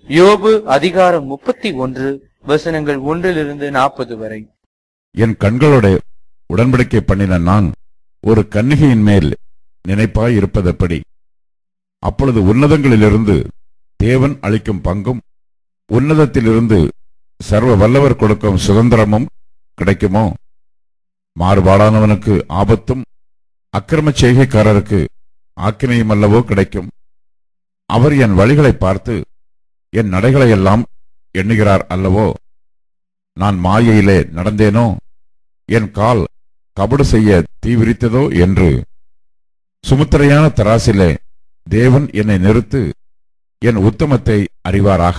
யோபு அதிகாரம் முப்பத்தி ஒன்று வசனங்கள் ஒன்றிலிருந்து நாற்பது வரை என் கண்களோட உடன்படிக்கை பண்ணின நான் ஒரு கன்னிகையின் மேல் நினைப்பாய் இருப்பதெப்படி அப்பொழுது உன்னதங்களிலிருந்து தேவன் அளிக்கும் பங்கும் உன்னதத்திலிருந்து சர்வ வல்லவர் கொடுக்கும் சுதந்திரமும் கிடைக்குமோ மாறுபாடானவனுக்கு ஆபத்தும் அக்கிரம செய்கைக்காரருக்கு ஆக்கினையும் அல்லவோ கிடைக்கும் அவர் என் வழிகளை பார்த்து என் நடைகளை எல்லாம் எண்ணுகிறார் அல்லவோ நான் மாயையிலே நடந்தேனோ என் கால் கபடு செய்ய தீவிரித்ததோ என்று சுமுத்திரையான தராசிலே தேவன் என்னை நிறுத்து என் உத்தமத்தை அறிவாராக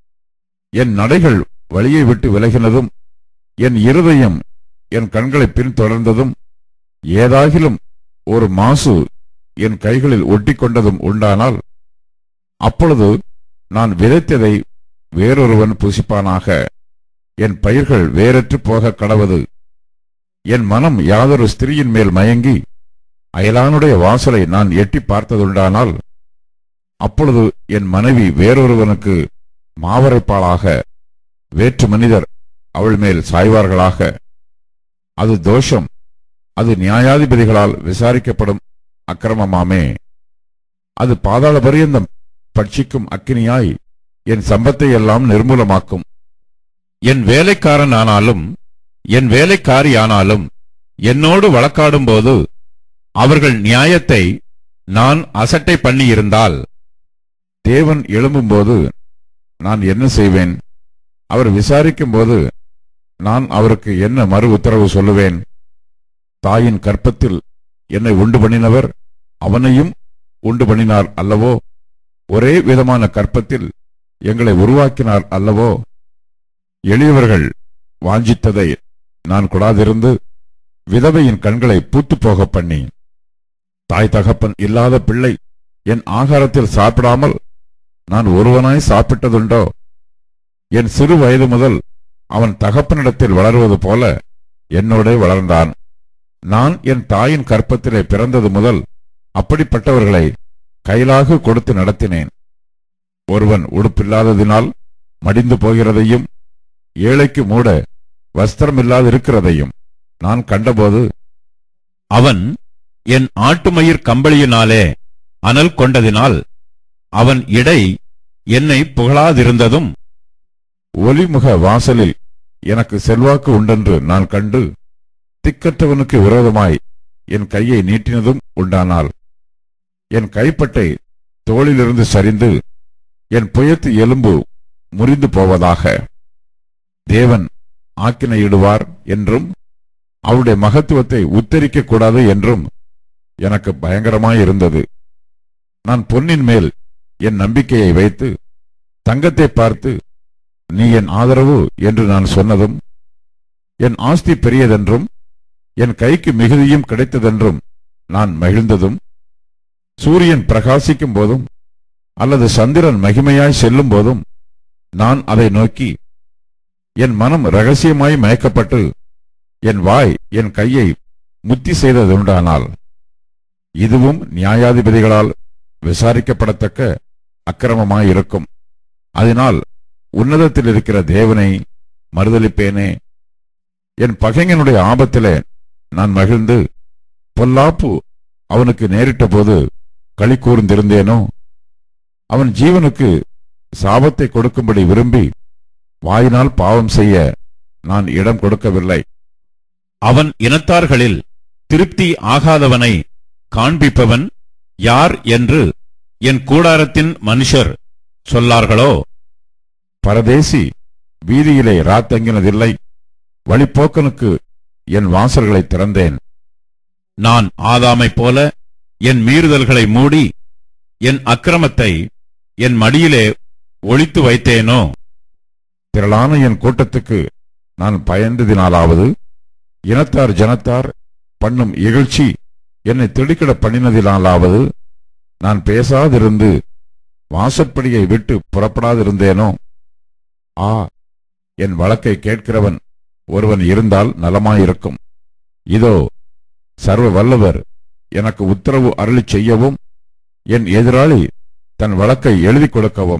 என் நடைகள் வழியை விட்டு விலகினதும் என் இருதயம் என் கண்களை பின்தொடர்ந்ததும் ஏதாகிலும் ஒரு மாசு என் கைகளில் ஒட்டிக்கொண்டதும் உண்டானால் அப்பொழுது நான் விதைத்ததை வேறொருவன் புசிப்பானாக என் பயிர்கள் வேறற்று போக கடவது என் மனம் யாதொரு ஸ்திரியின் மேல் மயங்கி அயலானுடைய வாசலை நான் எட்டி பார்த்ததுண்டானால் அப்பொழுது என் மனைவி வேறொருவனுக்கு மாவரைப்பாளாக வேற்று மனிதர் அவள் மேல் சாய்வார்களாக அது தோஷம் அது நியாயாதிபதிகளால் விசாரிக்கப்படும் அக்கிரமமாமே அது பாதாள பரியந்தம் பட்சிக்கும் அக்கினியாய் என் சம்பத்தை எல்லாம் நிர்மூலமாக்கும் என் வேலைக்காரன் ஆனாலும் என் வேலைக்காரியானாலும் என்னோடு வழக்காடும்போது அவர்கள் நியாயத்தை நான் அசட்டை பண்ணியிருந்தால் தேவன் எழும்பும்போது நான் என்ன செய்வேன் அவர் விசாரிக்கும்போது நான் அவருக்கு என்ன மறு உத்தரவு சொல்லுவேன் தாயின் கற்பத்தில் என்னை உண்டு பண்ணினவர் அவனையும் உண்டு பண்ணினார் அல்லவோ ஒரே விதமான கற்பத்தில் எங்களை உருவாக்கினார் அல்லவோ எளியவர்கள் வாஞ்சித்ததை நான் கொடாதிருந்து விதவையின் கண்களை பூத்துப் போகப் பண்ணி தாய் தகப்பன் இல்லாத பிள்ளை என் ஆகாரத்தில் சாப்பிடாமல் நான் ஒருவனாய் சாப்பிட்டதுண்டோ என் சிறு வயது முதல் அவன் தகப்பனிடத்தில் வளருவது போல என்னோடே வளர்ந்தான் நான் என் தாயின் கற்பத்திலே பிறந்தது முதல் அப்படிப்பட்டவர்களை கையிலாக கொடுத்து நடத்தினேன் ஒருவன் உடுப்பில்லாததினால் மடிந்து போகிறதையும் ஏழைக்கு மூட வஸ்திரமில்லாதிருக்கிறதையும் நான் கண்டபோது அவன் என் ஆட்டுமயிர் கம்பளியினாலே அனல் கொண்டதினால் அவன் இடை என்னை புகழாதிருந்ததும் ஒலிமுக வாசலில் எனக்கு செல்வாக்கு உண்டென்று நான் கண்டு திக்கற்றவனுக்கு விரோதமாய் என் கையை நீட்டினதும் உண்டானால் என் கைப்பட்டை தோளிலிருந்து சரிந்து என் புயத்து எலும்பு முறிந்து போவதாக தேவன் ஆக்கினையிடுவார் என்றும் அவருடைய மகத்துவத்தை உத்தரிக்க கூடாது என்றும் எனக்கு பயங்கரமாயிருந்தது நான் பொன்னின் மேல் என் நம்பிக்கையை வைத்து தங்கத்தை பார்த்து நீ என் ஆதரவு என்று நான் சொன்னதும் என் ஆஸ்தி பெரியதென்றும் என் கைக்கு மிகுதியும் கிடைத்ததென்றும் நான் மகிழ்ந்ததும் சூரியன் பிரகாசிக்கும் போதும் அல்லது சந்திரன் மகிமையாய் செல்லும் போதும் நான் அதை நோக்கி என் மனம் ரகசியமாய் மயக்கப்பட்டு என் வாய் என் கையை முத்தி செய்ததுண்டானால் இதுவும் நியாயாதிபதிகளால் விசாரிக்கப்படத்தக்க அக்கிரமமாயிருக்கும் அதனால் உன்னதத்தில் இருக்கிற தேவனை மறுதலிப்பேனே என் பகைஞனுடைய ஆபத்திலே நான் மகிழ்ந்து பொல்லாப்பு அவனுக்கு நேரிட்ட போது களி கூர்ந்திருந்தேனோ அவன் ஜீவனுக்கு சாபத்தை கொடுக்கும்படி விரும்பி வாயினால் பாவம் செய்ய நான் இடம் கொடுக்கவில்லை அவன் இனத்தார்களில் திருப்தி ஆகாதவனை காண்பிப்பவன் யார் என்று என் கூடாரத்தின் மனுஷர் சொல்லார்களோ பரதேசி வீதியிலே ராத்தங்கினதில்லை வழிப்போக்கனுக்கு என் வாசல்களை திறந்தேன் நான் ஆதாமைப் போல என் மீறுதல்களை மூடி என் அக்கிரமத்தை என் மடியிலே ஒளித்து வைத்தேனோ திரளான என் கூட்டத்துக்கு நான் பயந்ததினாலாவது இனத்தார் ஜனத்தார் பண்ணும் இகழ்ச்சி என்னை திடுக்கிட பண்ணினதினாலாவது நான் பேசாதிருந்து வாசற்படியை விட்டு புறப்படாதிருந்தேனோ ஆ என் வழக்கை கேட்கிறவன் ஒருவன் இருந்தால் நலமாயிருக்கும் இதோ சர்வ வல்லவர் எனக்கு உத்தரவு அருளிச் செய்யவும் என் எதிராளி தன் வழக்கை எழுதிக் கொடுக்கவும்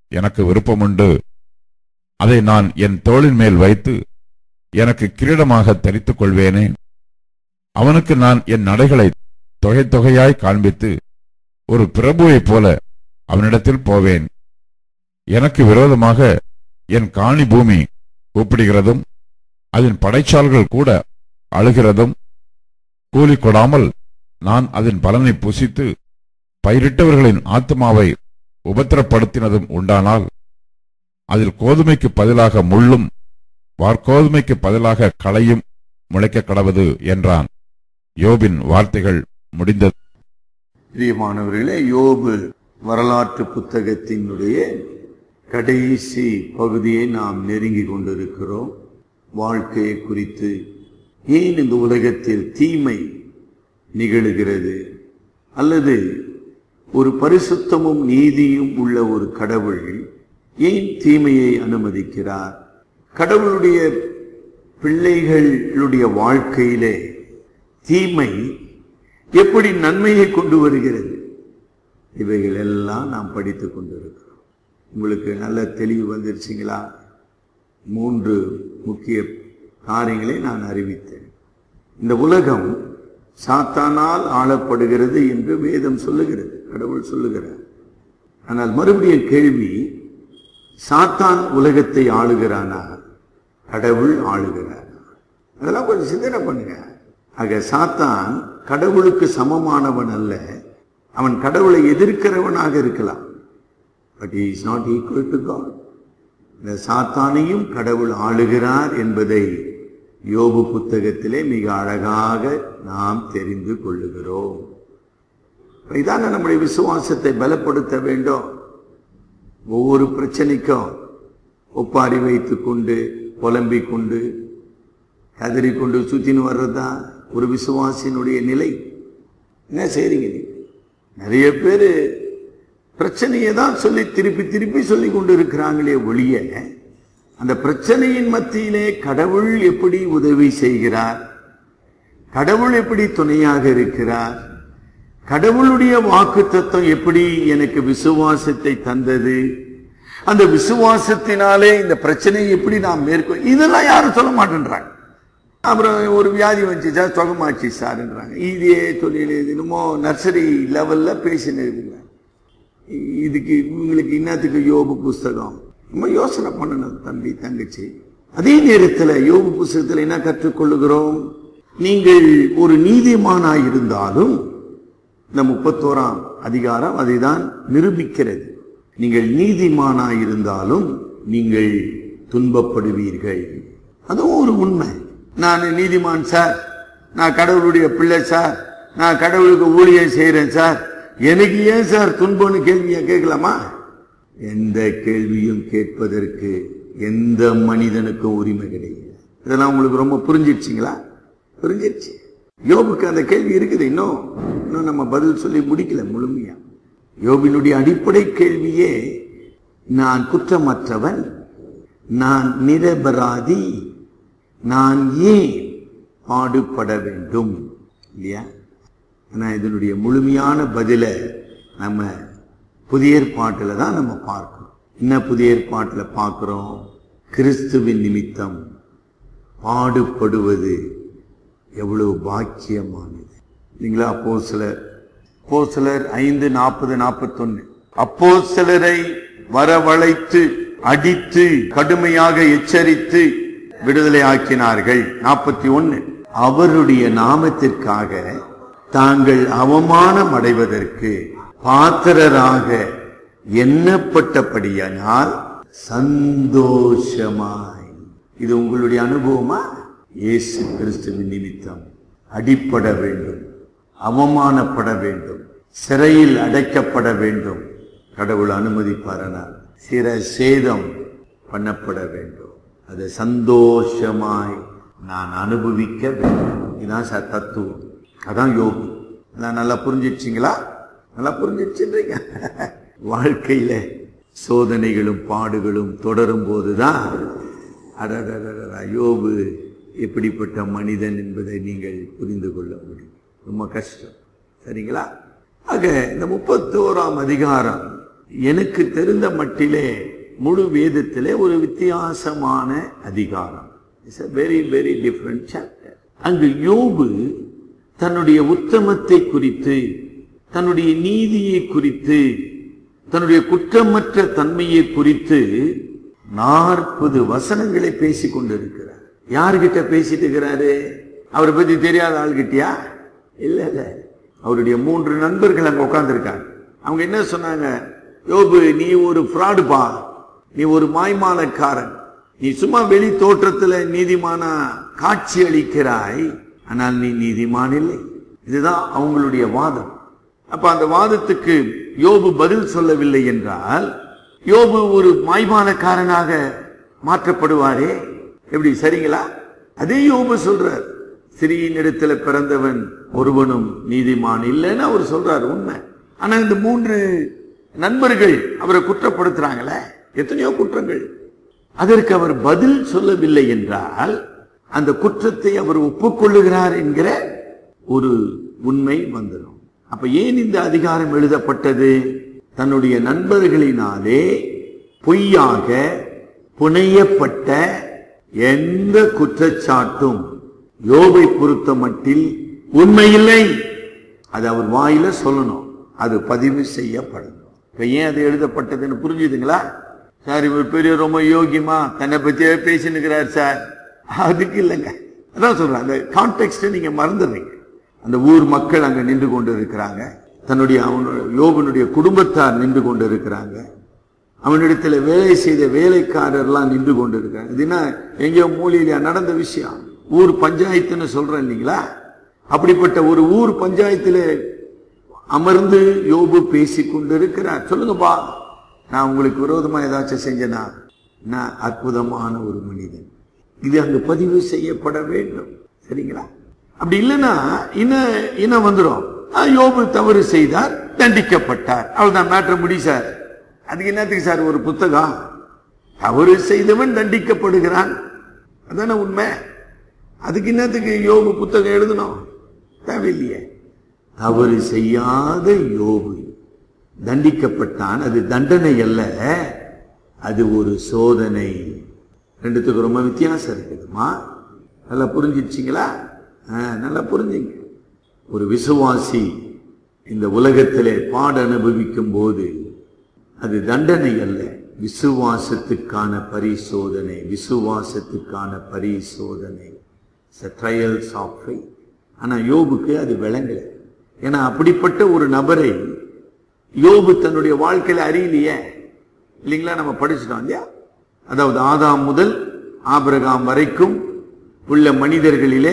எனக்கு விருப்பமுண்டு அதை நான் என் தோளின் மேல் வைத்து எனக்கு கிரீடமாக தரித்துக் கொள்வேனே அவனுக்கு நான் என் நடைகளை தொகை தொகையாய் காண்பித்து ஒரு பிரபுவைப் போல அவனிடத்தில் போவேன் எனக்கு விரோதமாக என் காணி பூமி கூப்பிடுகிறதும் அதன் படைச்சால்கள் கூட அழுகிறதும் கூலி கொடாமல் நான் அதன் பலனை புசித்து பயிரிட்டவர்களின் ஆத்மாவை உபத்திரப்படுத்தினதும் உண்டானால் அதில் கோதுமைக்கு பதிலாக முள்ளும் வார்கோதுமைக்கு பதிலாக களையும் முளைக்க கடவது என்றான் யோபின் வார்த்தைகள் முடிந்தது பிரியமானவர்களே யோபு வரலாற்று புத்தகத்தினுடைய கடைசி பகுதியை நாம் நெருங்கி கொண்டிருக்கிறோம் வாழ்க்கையை குறித்து ஏன் இந்த உலகத்தில் தீமை நிகழுகிறது அல்லது ஒரு பரிசுத்தமும் நீதியும் உள்ள ஒரு கடவுள் ஏன் தீமையை அனுமதிக்கிறார் கடவுளுடைய பிள்ளைகளுடைய வாழ்க்கையிலே தீமை எப்படி நன்மையை கொண்டு வருகிறது இவைகள் எல்லாம் நாம் படித்துக் கொண்டிருக்கிறோம் உங்களுக்கு நல்ல தெளிவு வந்துருச்சுங்களா மூன்று முக்கிய காரியங்களை நான் அறிவித்தேன் இந்த உலகம் சாத்தானால் ஆளப்படுகிறது என்று வேதம் சொல்லுகிறது கடவுள் சொல்லுகிறார் ஆனால் மறுபடியும் கேள்வி சாத்தான் உலகத்தை ஆளுகிறானா கடவுள் ஆளுகிறார் அதெல்லாம் கொஞ்சம் சிந்தனை பண்ணுங்க ஆக சாத்தான் கடவுளுக்கு சமமானவன் அல்ல அவன் கடவுளை எதிர்க்கிறவனாக இருக்கலாம் but is not equal to God இந்த சாத்தானையும் கடவுள் ஆளுகிறார் என்பதை யோபு புத்தகத்திலே மிக அழகாக நாம் தெரிந்து கொள்ளுகிறோம் இதான நம்முடைய விசுவாசத்தை பலப்படுத்த வேண்டும் ஒவ்வொரு பிரச்சனைக்கும் ஒப்பாரி வைத்துக் கொண்டு புலம்பிக் கொண்டு கதறிக்கொண்டு சுத்தின்னு வர்றதுதான் ஒரு விசுவாசியினுடைய நிலை என்ன செய்றீங்க நீங்க நிறைய பேர் பிரச்சனையை தான் சொல்லி திருப்பி திருப்பி சொல்லி கொண்டு இருக்கிறாங்களே ஒழிய அந்த பிரச்சனையின் மத்தியிலே கடவுள் எப்படி உதவி செய்கிறார் கடவுள் எப்படி துணையாக இருக்கிறார் கடவுளுடைய வாக்கு தத்துவம் எப்படி எனக்கு விசுவாசத்தை தந்தது அந்த விசுவாசத்தினாலே இந்த பிரச்சனையை எப்படி நாம் மேற்கொள் இதெல்லாம் யாரும் சொல்ல மாட்டேன்றாங்க அப்புறம் ஒரு வியாதி வந்துச்சு சார் சுகமாச்சு சார்ன்றாங்க இதே தொழில் என்னமோ நர்சரி லெவல்ல பேசினதுங்க இதுக்கு இவங்களுக்கு இன்னத்துக்கு யோபு புஸ்தகம் நம்ம யோசனை பண்ணணும் தம்பி தங்கச்சி அதே நேரத்தில் யோபு புஸ்தகத்தில் என்ன கற்றுக்கொள்ளுகிறோம் நீங்கள் ஒரு நீதிமானாய் இருந்தாலும் இந்த முப்பத்தோராம் அதிகாரம் அதை தான் நிரூபிக்கிறது நீங்கள் நீதிமானாய் இருந்தாலும் நீங்கள் துன்பப்படுவீர்கள் அதுவும் ஒரு உண்மை நான் நீதிமான் சார் நான் கடவுளுடைய பிள்ளை சார் நான் கடவுளுக்கு ஊழியம் செய்கிறேன் சார் எனக்கு ஏன் சார் துன்பம்னு கேள்வியை கேட்கலாமா எந்த கேள்வியும் கேட்பதற்கு எந்த மனிதனுக்கும் உரிமை கிடையாது இதெல்லாம் உங்களுக்கு ரொம்ப புரிஞ்சிடுச்சிங்களா புரிஞ்சிருச்சு யோபுக்கு அந்த கேள்வி இருக்குது இன்னும் இன்னும் நம்ம பதில் சொல்லி முடிக்கல முழுமையா யோபினுடைய அடிப்படை கேள்வியே நான் குற்றமற்றவன் நான் நிரபராதி நான் ஏன் பாடுபட வேண்டும் இல்லையா ஆனா இதனுடைய முழுமையான பதிலை நம்ம புதிய ஏற்பாட்டில் தான் நம்ம பார்க்கிறோம் என்ன புதிய ஏற்பாட்டில் பார்க்கிறோம் கிறிஸ்துவின் நிமித்தம் பாடுபடுவது எவ்வளவு பாக்கியமானது இல்லைங்களா அப்போ சிலர் அப்போ சிலர் ஐந்து நாற்பது நாற்பத்தொன்னு அப்போ சிலரை வரவழைத்து அடித்து கடுமையாக எச்சரித்து விடுதலை ஆக்கினார்கள் நாற்பத்தி ஒன்னு அவருடைய நாமத்திற்காக தாங்கள் அவமானம் அடைவதற்கு பாத்திரராக எண்ணப்பட்டபடியானால் சந்தோஷமாய் இது உங்களுடைய அனுபவமா இயேசு கிறிஸ்துவின் நிமித்தம் அடிப்பட வேண்டும் அவமானப்பட வேண்டும் சிறையில் அடைக்கப்பட வேண்டும் கடவுள் அனுமதிப்பாரனால் சிற சேதம் பண்ணப்பட வேண்டும் அது சந்தோஷமாய் நான் அனுபவிக்க வேண்டும் இதுதான் சார் தத்துவம் அதான் யோகி அதான் நல்லா புரிஞ்சிடுச்சிங்களா நல்லா புரிஞ்சிடுச்சுன்றீங்க வாழ்க்கையில சோதனைகளும் பாடுகளும் தொடரும் போதுதான் அடடடடா யோபு எப்படிப்பட்ட மனிதன் என்பதை நீங்கள் புரிந்து கொள்ள முடியும் ரொம்ப கஷ்டம் சரிங்களா ஆக இந்த முப்பத்தோராம் அதிகாரம் எனக்கு தெரிந்த மட்டிலே முழு வேதத்திலே ஒரு வித்தியாசமான அதிகாரம் it's a very very different chapter அங்கு யோபு தன்னுடைய உத்தமத்தை குறித்து தன்னுடைய நீதியை குறித்து தன்னுடைய குற்றமற்ற தன்மையை குறித்து நாற்பது வசனங்களை பேசிக் கொண்டிருக்கிறார் யார்கிட்ட பேசிட்டு இருக்கிறாரு அவரை பத்தி தெரியாத ஆள்கிட்டயா இல்ல இல்ல அவருடைய மூன்று நண்பர்கள் அங்க உட்கார்ந்திருக்காங்க அவங்க என்ன சொன்னாங்க யோபு நீ ஒரு ஃப்ராடுப்பா நீ ஒரு மாய்மாலக்காரன் நீ சும்மா வெளி தோற்றத்துல நீதிமானா காட்சி அளிக்கிறாய் ஆனால் நீ நீதிமான் இல்லை இதுதான் அவங்களுடைய வாதம் அப்ப அந்த வாதத்துக்கு யோபு பதில் சொல்லவில்லை என்றால் யோபு ஒரு மாய்மாலக்காரனாக மாற்றப்படுவாரே எப்படி சரிங்களா அதே யோபு சொல்றார் சிறியின் இடத்துல பிறந்தவன் ஒருவனும் நீதிமான் இல்லைன்னு அவர் சொல்றாரு உண்மை ஆனா இந்த மூன்று நண்பர்கள் அவரை குற்றப்படுத்துறாங்களே எத்தனையோ குற்றங்கள் அதற்கு அவர் பதில் சொல்லவில்லை என்றால் அந்த குற்றத்தை அவர் ஒப்புக்கொள்ளுகிறார் என்கிற ஒரு உண்மை வந்துடும் அப்ப ஏன் இந்த அதிகாரம் எழுதப்பட்டது தன்னுடைய நண்பர்களினாலே பொய்யாக புனையப்பட்ட எந்த குற்றச்சாட்டும் யோபை பொறுத்த மட்டில் உண்மையில்லை அது அவர் வாயில சொல்லணும் அது பதிவு செய்யப்படணும் இப்ப ஏன் அது எழுதப்பட்டதுன்னு புரிஞ்சுதுங்களா சார் இவர் பெரிய ரொம்ப யோகியமா தன்னை பத்தியே பேசினுக்கிறார் சார் அதுக்கு இல்லைங்க அதான் சொல்றேன் அந்த கான்டெக்ட் நீங்க மறந்துடுறீங்க அந்த ஊர் மக்கள் அங்க நின்று கொண்டு இருக்கிறாங்க தன்னுடைய அவனுடைய யோபனுடைய குடும்பத்தார் நின்று கொண்டு இருக்கிறாங்க அவனிடத்துல வேலை செய்த வேலைக்காரர்லாம் நின்று கொண்டு இருக்காங்க இது என்ன எங்கேயோ மூலையில நடந்த விஷயம் ஊர் பஞ்சாயத்துன்னு சொல்றேன் இல்லைங்களா அப்படிப்பட்ட ஒரு ஊர் பஞ்சாயத்துல அமர்ந்து யோபு பேசிக் கொண்டிருக்கிறார் சொல்லுங்கப்பா நான் உங்களுக்கு விரோதமா ஏதாச்சும் செஞ்சேனா நான் அற்புதமான ஒரு மனிதன் இது அங்கு பதிவு செய்யப்பட வேண்டும் சரிங்களா அப்படி இல்லைன்னா இன்னும் இன்னும் வந்துடும் ஆ, யோபு தவறு செய்தார் தண்டிக்கப்பட்டார் அவ்வளவுதான் மேட்ரு முடி சார் அதுக்கு என்னத்துக்கு சார் ஒரு புத்தகம் தவறு செய்தவன் தண்டிக்கப்படுகிறான் அதானே உண்மை அதுக்கு என்னத்துக்கு யோபு புத்தகம் எழுதணும் தேவையில்லையே தவறு செய்யாத யோபு தண்டிக்கப்பட்டான் அது தண்டனை அல்ல அது ஒரு சோதனை ரெண்டுத்துக்கு ரொம்ப வித்தியாசம் இருக்குதுமா நல்லா புரிஞ்சிடுச்சிங்களா ஆ, நல்லா புரிஞ்சுங்க ஒரு விசுவாசி இந்த உலகத்திலே பாட அனுபவிக்கும் போது அது தண்டனை அல்ல விசுவாசத்துக்கான பரிசோதனை விசுவாசத்துக்கான பரிசோதனை ட்ரையல்ஸ் ஆஃப் ஃபெய்த் ஆனா யோபுக்கு அது விளங்கல ஏன்னா அப்படிப்பட்ட ஒரு நபரை யோபு தன்னுடைய வாழ்க்கையில அறியலையே இல்லைங்களா நம்ம படிச்சுட்டோம் இல்லையா அதாவது ஆதாம் முதல் ஆபிரகாம் வரைக்கும் உள்ள மனிதர்களிலே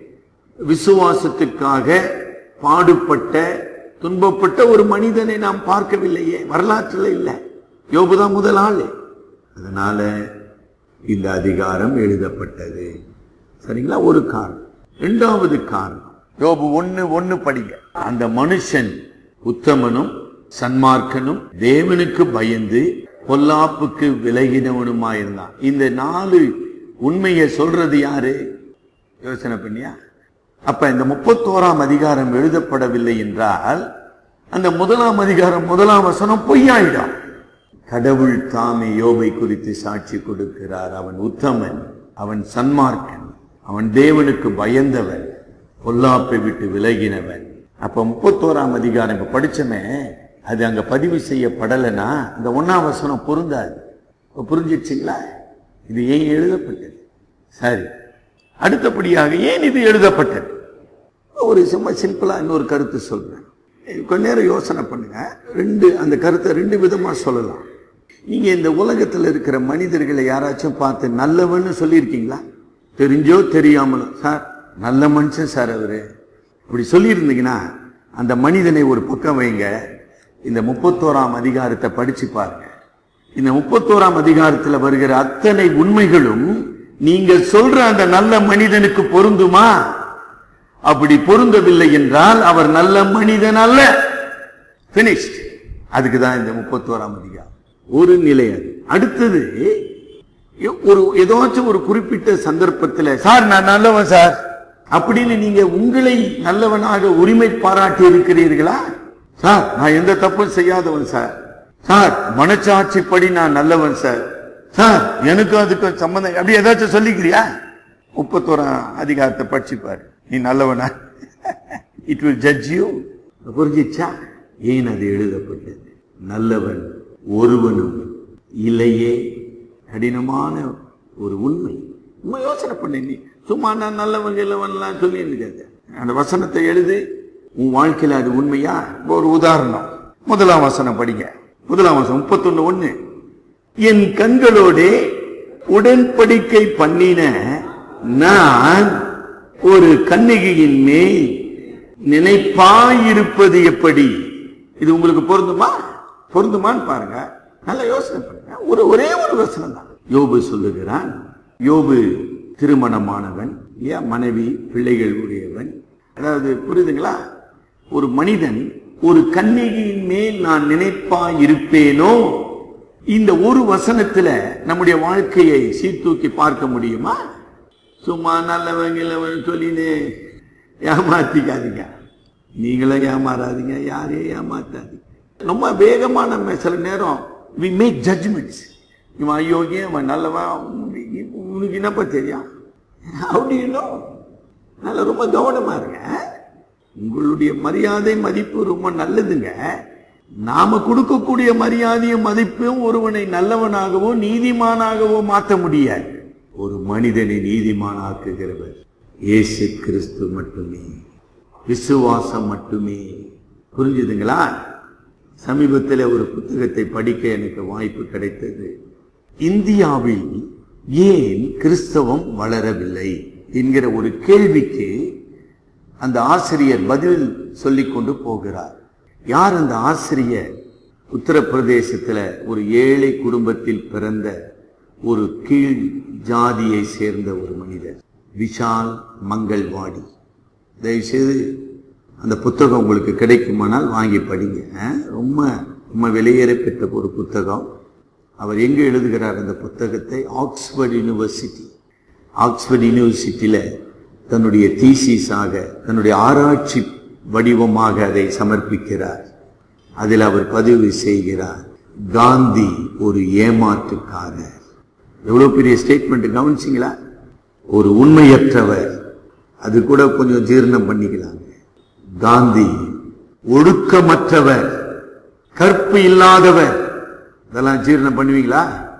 விசுவாசத்துக்காக பாடுபட்ட துன்பப்பட்ட ஒரு மனிதனை நாம் பார்க்கவில்லையே வரலாற்றில் இல்லை யோபுதான் முதல் ஆளு அதனால இந்த அதிகாரம் எழுதப்பட்டது சரிங்களா ஒரு காரணம் இரண்டாவது காரணம் யோபு ஒண்ணு ஒண்ணு படிங்க அந்த மனுஷன் உத்தமனும் சன்மார்க்கனும் தேவனுக்கு பயந்து பொல்லாப்புக்கு விலகினவனுமாயிருந்தான் இந்த நாலு உண்மையை சொல்றது யாரு யோசனை பண்ணியா அப்ப இந்த முப்பத்தோராம் அதிகாரம் எழுதப்படவில்லை என்றால் அந்த முதலாம் அதிகாரம் முதலாம் வசனம் பொய்யாயிடும் கடவுள் தாமே யோபை குறித்து சாட்சி கொடுக்கிறார் அவன் உத்தமன் அவன் சன்மார்க்கன் அவன் தேவனுக்கு பயந்தவன் பொல்லாப்பை விட்டு விலகினவன் அப்ப முப்பத்தோராம் அதிகாரம் இப்ப படிச்சமே அது அங்க பதிவு செய்யப்படலைன்னா இந்த ஒன்னாம் வசனம் பொருந்தாது இப்ப புரிஞ்சிடுச்சுங்களா இது ஏன் எழுதப்பட்டது சரி அடுத்தபடியாக ஏன் இது எழுதப்பட்டது ஒரு சும்மா சிம்பிளா இன்னொரு கருத்து சொல்றேன் கொஞ்ச நேரம் யோசனை பண்ணுங்க ரெண்டு அந்த கருத்தை ரெண்டு விதமா சொல்லலாம் நீங்க இந்த உலகத்துல இருக்கிற மனிதர்களை யாராச்சும் பார்த்து நல்லவன்னு சொல்லியிருக்கீங்களா தெரிஞ்சோ தெரியாமலோ சார் நல்ல மனுஷன் சார் அவரு அப்படி சொல்லியிருந்தீங்கன்னா அந்த மனிதனை ஒரு பக்கம் வைங்க இந்த முப்பத்தோராம் அதிகாரத்தை படிச்சு பாருங்க இந்த முப்பத்தோராம் அதிகாரத்துல வருகிற அத்தனை உண்மைகளும் நீங்க சொல்ற அந்த நல்ல மனிதனுக்கு பொருந்துமா அப்படி பொருந்தவில்லை என்றால் அவர் நல்ல மனிதன் அல்ல பினிஷ்ட் அதுக்கு தான் இந்த முப்பத்தோராம் அதிகாரம் ஒரு நிலை அது அடுத்தது ஒரு ஏதாச்சும் ஒரு குறிப்பிட்ட சந்தர்ப்பத்தில் சார் நான் நல்லவன் சார் அப்படின்னு நீங்க உங்களை நல்லவனாக உரிமை பாராட்டி இருக்கிறீர்களா சார் நான் எந்த தப்பும் செய்யாதவன் சார் சார் மனச்சாட்சிப்படி நான் நல்லவன் சார் சார் எனக்கும் அதுக்கும் சம்பந்தம் அப்படி ஏதாச்சும் சொல்லிக்கிறியா முப்பத்தோராம் அதிகாரத்தை படிச்சுப்பாரு நீ நல்லவனா இட் வில் ஜட்ஜ் யூ புரிஞ்சிச்சா ஏன் அது எழுதப்பட்டது நல்லவன் ஒருவனும் இல்லையே கடினமான ஒரு உண்மை உண்மை யோசனை பண்ணு நீ சும்மா நான் நல்லவன் இல்லவன்லாம் சொல்லி இருக்காது அந்த வசனத்தை எழுது உன் வாழ்க்கையில அது உண்மையா இப்போ ஒரு உதாரணம் முதலாம் வசனம் படிங்க முதலாம் வசனம் முப்பத்தொன்னு ஒண்ணு என் கண்களோடே உடன்படிக்கை பண்ணின நான் ஒரு கன்னிகையின் மேல் நினைப்பாயிருப்பது எப்படி இது உங்களுக்கு பொருந்துமா பொருந்துமான்னு பாருங்க நல்ல யோசனை பண்ணுங்க ஒரு ஒரே ஒரு வசனம் தான் யோபு சொல்லுகிறான் யோபு திருமணமானவன் இல்லையா மனைவி பிள்ளைகள் உடையவன் அதாவது புரியுதுங்களா ஒரு மனிதன் ஒரு கன்னிகையின் மேல் நான் நினைப்பா இருப்பேனோ இந்த ஒரு வசனத்துல நம்முடைய வாழ்க்கையை சீர்தூக்கி பார்க்க முடியுமா சும்மா நல்லவங்க இல்லவன் சொல்லின்னு ஏமாத்திக்காதீங்க நீங்களும் ஏமாறாதீங்க யாரையும் ஏமாத்தாதீங்க ரொம்ப வேகமா நம்ம சில நேரம் வி மேக் ஜட்ஜ்மெண்ட்ஸ் இவன் அயோக்கியம் இவன் நல்லவன் உனக்கு- உனக்கு என்னப்பா தெரியும் அப்படின்னு நல்ல ரொம்ப கவனமா இருங்க உங்களுடைய மரியாதை மதிப்பு ரொம்ப நல்லதுங்க நாம கொடுக்கக்கூடிய மரியாதையும் மதிப்பும் ஒருவனை நல்லவனாகவோ நீதிமானாகவோ மாற்ற முடியாது ஒரு மனிதனை நீதிமானாக்குகிறவர் இயேசு கிறிஸ்து மட்டுமே விசுவாசம் மட்டுமே புரிஞ்சுதுங்களா சமீபத்தில் ஒரு புத்தகத்தை படிக்க எனக்கு வாய்ப்பு கிடைத்தது இந்தியாவில் ஏன் கிறிஸ்தவம் வளரவில்லை என்கிற ஒரு கேள்விக்கு அந்த ஆசிரியர் பதில் சொல்லிக் கொண்டு போகிறார் யார் அந்த ஆசிரியர் உத்தரப்பிரதேசத்துல ஒரு ஏழை குடும்பத்தில் பிறந்த ஒரு கீழ் ஜாதியை சேர்ந்த ஒரு மனிதர் விஷால் மங்கள்வாடி தயவுசெய்து அந்த புத்தகம் உங்களுக்கு கிடைக்குமானால் வாங்கி படிங்க அஹ், ரொம்ப ரொம்ப வெளியேற பெற்ற ஒரு புத்தகம் அவர் எங்க எழுதுகிறார் அந்த புத்தகத்தை ஆக்ஸ்போர்ட் யூனிவர்சிட்டி ஆக்ஸ்போர்ட் யூனிவர்சிட்டியில தன்னுடைய தீசிஸாக தன்னுடைய ஆராய்ச்சி வடிவமாக அதை சமர்ப்பிக்கிறார் அதில் அவர் பதிவு செய்கிறார் காந்தி ஒரு ஏமாற்றுக்காரர் எவ்வளவு பெரிய ஸ்டேட்மெண்ட் கவனிச்சிங்களா ஒரு உண்மையற்றவர் அது கூட கொஞ்சம் ஜீரணம் பண்ணிக்கலாங்க காந்தி ஒடுக்கமற்றவர் கற்பு இல்லாதவர் இதெல்லாம் ஜீரணம் பண்ணுவீங்களா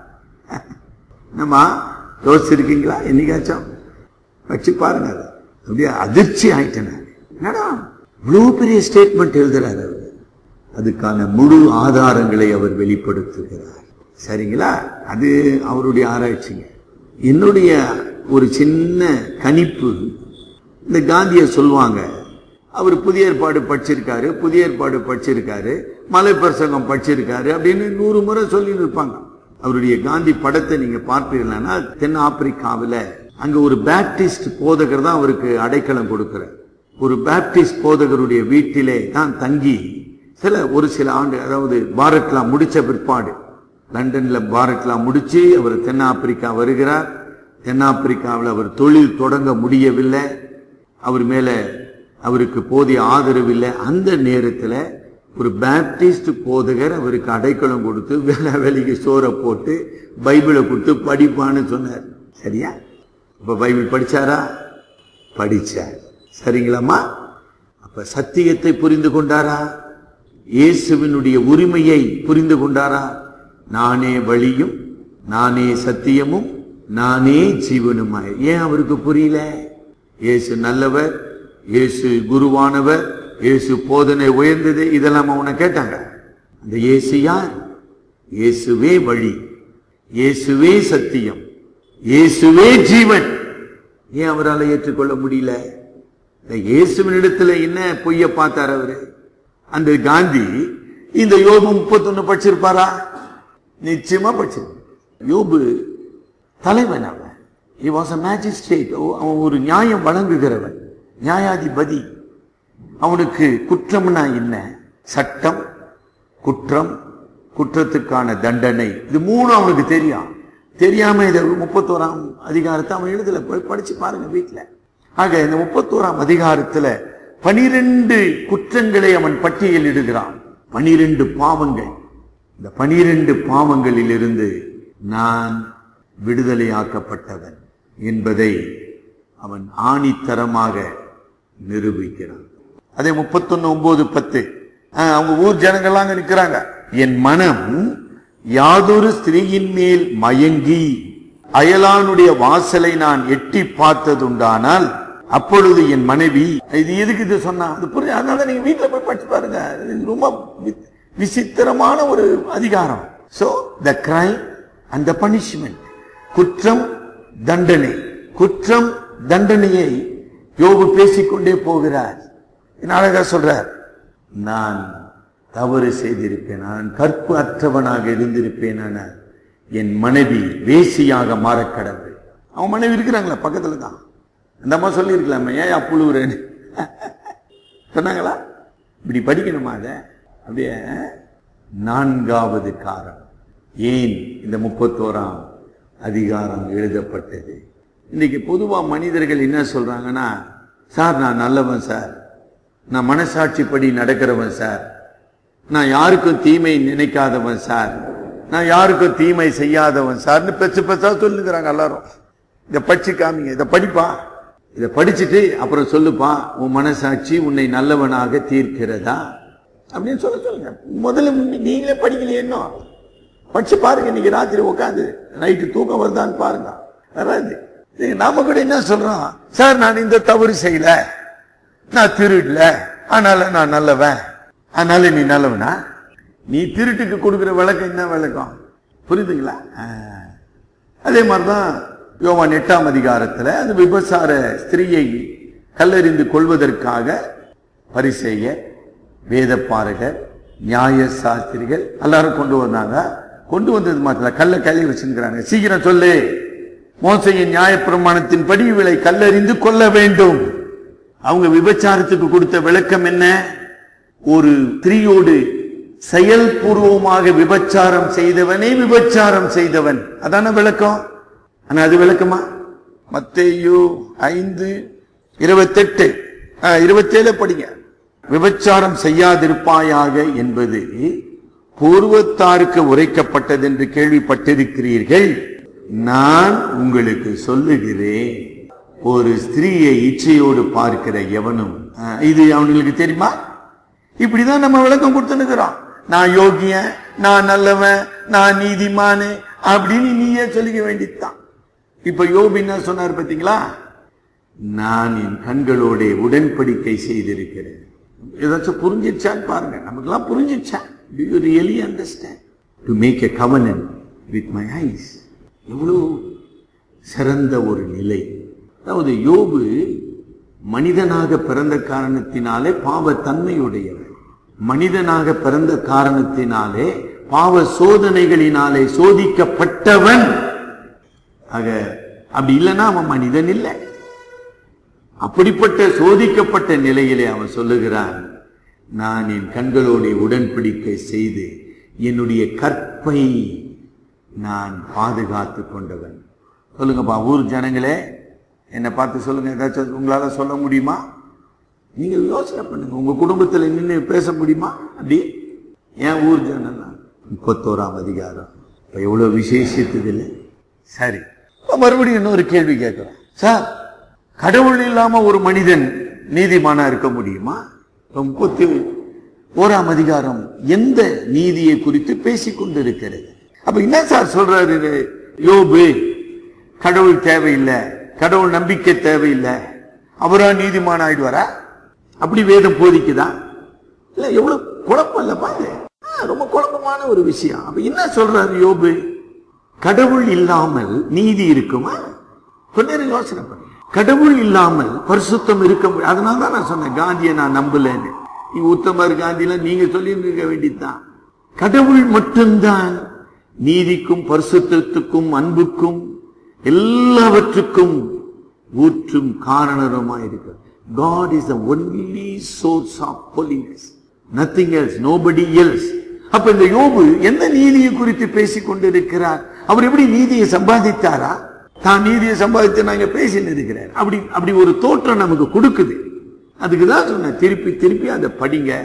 என்னம்மா யோசிச்சிருக்கீங்களா என்னைக்காச்சும் வச்சு பாருங்க அதை அப்படியே அதிர்ச்சி ஆயிட்டேன் நான். என்னடா இவ்வளவு பெரிய ஸ்டேட்மெண்ட் எழுதுறாரு அவர் அதுக்கான முழு ஆதாரங்களை அவர் வெளிப்படுத்துகிறார் சரிங்களா அது அவருடைய ஆராய்ச்சிங்க என்னுடைய ஒரு சின்ன கணிப்பு இந்த காந்தியை சொல்லுவாங்க அவர் புதிய ஏற்பாடு படிச்சிருக்காரு புதிய ஏற்பாடு படிச்சிருக்காரு மலை பிரசங்கம் படிச்சிருக்காரு அப்படின்னு நூறு முறை சொல்லி இருப்பாங்க அவருடைய காந்தி படத்தை நீங்க பார்ப்பீர்கள்னா தென் ஆப்பிரிக்காவில் அங்க ஒரு பேப்டிஸ்ட் போதகர் தான் அவருக்கு அடைக்கலம் கொடுக்கிறார் ஒரு பேப்டிஸ்ட் போதகருடைய வீட்டிலே தான் தங்கி சில ஒரு சில ஆண்டு அதாவது பாரத்லா முடிச்ச பிற்பாடு லண்டன்ல பாரத்லா முடிச்சு அவர் தென்னாப்பிரிக்கா வருகிறார் தென்னாப்பிரிக்காவில் அவர் தொழில் தொடங்க முடியவில்லை அவர் மேல அவருக்கு போதிய ஆதரவு இல்லை அந்த நேரத்தில் ஒரு பேப்டிஸ்ட் போதகர் அவருக்கு அடைக்கலம் கொடுத்து வேலை வேலைக்கு சோறை போட்டு பைபிளை கொடுத்து படிப்பான்னு சொன்னார் சரியா இப்ப பைபிள் படிச்சாரா படிச்சார் சரிங்களாம்மா அப்ப சத்தியத்தை புரிந்து கொண்டாரா இயேசுவினுடைய உரிமையை புரிந்து கொண்டாரா நானே வழியும் நானே சத்தியமும் நானே ஜீவனுமாய் ஏன் அவருக்கு புரியல இயேசு நல்லவர் இயேசு குருவானவர் இயேசு போதனை உயர்ந்தது இதெல்லாம் அவனை கேட்டாங்க அந்த இயேசு யார் இயேசுவே வழி இயேசுவே சத்தியம் இயேசுவே ஜீவன் ஏன் அவரால் ஏற்றுக்கொள்ள முடியல இந்த இயேசுவினிடத்துல என்ன பொய்ய பார்த்தார் அவரு அந்த காந்தி இந்த யோபு முப்பத்தொன்னு படிச்சிருப்பாரா நிச்சயமா படிச்சிருப்பார் யோபு தலைவன் அவன் he was a magistrate ஓ- அவன் ஒரு நியாயம் வழங்குகிறவன் நியாயாதிபதி அவனுக்கு குற்றம்னா என்ன சட்டம் குற்றம் குற்றத்துக்கான தண்டனை இது மூணு அவனுக்கு தெரியும் தெரியாம இதை முப்பத்தோராம் அதிகாரத்தை அவன் எழுதல போய் படிச்சு பாருங்க வீட்டுல ஆக இந்த முப்பத்தோராம் அதிகாரத்துல பனிரெண்டு குற்றங்களை அவன் பட்டியலிடுகிறான் பனிரெண்டு பாவங்கள் இந்த பனிரெண்டு பாவங்களிலிருந்து நான் விடுதலையாக்கப்பட்டவன் என்பதை அவன் ஆணித்தரமாக நிரூபிக்கிறான் அதே முப்பத்தொன்னு ஒன்பது பத்து ஆஹ், அவங்க ஊர் ஜனங்கள்லாம் அங்க நிக்கிறாங்க என் மனம் யாதொரு ஸ்திரீயின் மேல் மயங்கி அயலானுடைய வாசலை நான் எட்டி பார்த்ததுண்டானால் அப்பொழுது என் மனைவி இது எதுக்கு இது சொன்னா அது புரியும் அதனால நீங்க வீட்டுல போய் படிச்சு பாருங்க இது ரொம்ப வி- விசித்திரமான ஒரு அதிகாரம் so the crime and the punishment குற்றம் தண்டனை குற்றம் தண்டனையை யோபு பேசிக்கொண்டே போகிறார் என்ன அழகா சொல்றார் நான் தவறு செய்திருப்பேன் நான் கற்பு அற்றவனாக இருந்திருப்பேன் ஆனால் என் மனைவி வேசியாக மாறக் கடவுள் அவன் மனைவி இருக்கிறாங்களா பக்கத்துல தான் அந்த அம்மா சொல்லியிருக்கலாமே ஏன் அப்புழுவுறேன்னு சொன்னாங்களா இப்படி படிக்கணுமா அதை அப்படியே நான்காவது காரம் ஏன் இந்த முப்பத்தோராம் அதிகாரம் எழுதப்பட்டது இன்னைக்கு பொதுவா மனிதர்கள் என்ன சொல்றாங்கன்னா சார் நான் நல்லவன் சார் நான் மனசாட்சிப்படி நடக்கிறவன் சார் நான் யாருக்கும் தீமை நினைக்காதவன் சார் நான் யாருக்கும் தீமை செய்யாதவன் சார்னு பெச்சு பெச்சா சொல்லுகிறாங்க எல்லாரும் இதை படிச்சு காமிங்க இதை படிப்பா இதை படிச்சுட்டு அப்புறம் சொல்லுப்பா உன் மனசாட்சி உன்னை நல்லவனாக தீர்க்கிறதா அப்படின்னு சொல்ல சொல்லுங்க முதல்ல நீ- நீங்களே படிக்கலையே இன்னும் படிச்சு பாருங்க இன்னைக்கு ராத்திரி உட்காந்து நைட்டு தூக்கம் வருதான்னு பாருங்க வராது இது நாம கூட என்ன சொல்றோம் சார் நான் இந்த தவறு செய்யல நான் திருடல அதனால நான் நல்லவன் அதனால நீ நல்லவனா நீ திருட்டுக்கு கொடுக்கிற விளக்கம் என்ன விளக்கம் புரியுதுங்களா ஆ. அதே மாதிரிதான் யோவான் எட்டாம் அதிகாரத்துல அந்த விபசார ஸ்திரீயை கல்லறிந்து கொள்வதற்காக பரிசெய்ய வேதப்பாரகர் நியாய சாஸ்திரிகள் எல்லாரும் கொண்டு வந்தாங்க கொண்டு வந்தது மாத்திரம் கல்ல கையில் வச்சிருக்கிறாங்க சீக்கிரம் சொல்லு மோசையின் நியாயப்பிரமாணத்தின்படி இவளை கல்லறிந்து கொள்ள வேண்டும் அவங்க விபச்சாரத்துக்கு கொடுத்த விளக்கம் என்ன ஒரு ஸ்திரீயோடு செயல்பூர்வமாக விபச்சாரம் செய்தவனே விபச்சாரம் செய்தவன் அதான விளக்கம் ஆனா அது விளக்கமா மத்தேயு ஐந்து இருபத்தெட்டு இருபத்தேழு படிங்க விபச்சாரம் செய்யாதிருப்பாயாக என்பது பூர்வத்தாருக்கு உரைக்கப்பட்டது என்று கேள்விப்பட்டிருக்கிறீர்கள் நான் உங்களுக்கு சொல்லுகிறேன் ஒரு ஸ்திரீயை இச்சையோடு பார்க்கிற எவனும் ஆ, இது அவங்களுக்கு தெரியுமா இப்படிதான் நம்ம விளக்கம் கொடுத்துருக்கிறோம் நான் யோகியன் நான் நல்லவன் நான் நீதிமானு அப்படின்னு நீயே சொல்லிக்க வேண்டியதுதான் இப்ப யோபு என்ன சொன்னார் பாத்தீங்களா நான் என் கண்களோட உடன்படிக்கை செய்திருக்கிறேன் ஏதாச்சும் புரிஞ்சிருச்சான்னு பாருங்க நமக்கெல்லாம் புரிஞ்சிருச்சா do you really understand to make a covenant with my eyes எவ்வளவு சிறந்த ஒரு நிலை அதாவது யோபு மனிதனாக பிறந்த காரணத்தினாலே பாவத்தன்மையுடையவர் மனிதனாக பிறந்த காரணத்தினாலே பாவ சோதனைகளினாலே சோதிக்கப்பட்டவன் ஆக அப்படி இல்லைன்னா அவன் மனிதன் இல்லை அப்படிப்பட்ட சோதிக்கப்பட்ட நிலையிலே அவன் சொல்லுகிறான் நான் என் கண்களோட உடன்படிக்கை செய்து என்னுடைய கற்பை நான் பாதுகாத்து கொண்டவன் சொல்லுங்கப்பா ஊர் ஜனங்களே என்னை பார்த்து சொல்லுங்க ஏதாச்சும் உங்களால சொல்ல முடியுமா நீங்க யோசனை பண்ணுங்க உங்க குடும்பத்துல நின்று பேச முடியுமா அப்படி ஏன் ஊர் ஜனம் முப்பத்தோராம் அதிகாரம் இப்ப எவ்வளவு விசேஷித்தது இல்லை சரி இப்ப மறுபடியும் இன்னொரு கேள்வி கேட்கிறோம் சார் கடவுள் இல்லாம ஒரு மனிதன் நீதிமானா இருக்க முடியுமா இப்ப முப்பத்தி ஓராம் அதிகாரம் எந்த நீதியை குறித்து பேசிக் கொண்டிருக்கிறது அப்ப என்ன சார் சொல்றாரு இது? யோபு கடவுள் தேவையில்லை கடவுள் நம்பிக்கை தேவையில்லை அவரா நீதிமான் ஆயிடுவாரா அப்படி வேதம் போதிக்குதா இல்ல எவ்வளவு குழப்பம் இல்லப்பா இது ஆ, ரொம்ப குழப்பமான ஒரு விஷயம் அப்ப என்ன சொல்றாரு யோபு கடவுள் இல்லாமல் நீதி இருக்குமா கொஞ்ச நேரம் யோசனை பண்ணு கடவுள் இல்லாமல் பரிசுத்தம் இருக்க முடியும் அதனால தான் நான் சொன்னேன் காந்தியை நான் நம்பலன்னு நீ உத்தமர் காந்திலாம் நீங்க சொல்லி இருக்க வேண்டியதுதான் கடவுள் மட்டும்தான் நீதிக்கும் பரிசுத்தத்துக்கும் அன்புக்கும் எல்லாவற்றுக்கும் ஊற்றும் காரணருமாயிருக்கிறார் God is the only source of holiness. Nothing else, nobody else. அப்ப இந்த யோபு எந்த நீதியை குறித்து பேசிக் கொண்டிருக்கிறார் அவர் எப்படி நீதியை சம்பாதித்தாரா தான் நீதியை சம்பாதித்து நாங்க பேசின்னு இருக்கிறார் அப்படி அப்படி ஒரு தோற்றம் நமக்கு கொடுக்குது அதுக்கு தான் சொன்னேன் திருப்பி திருப்பி அதை படிங்க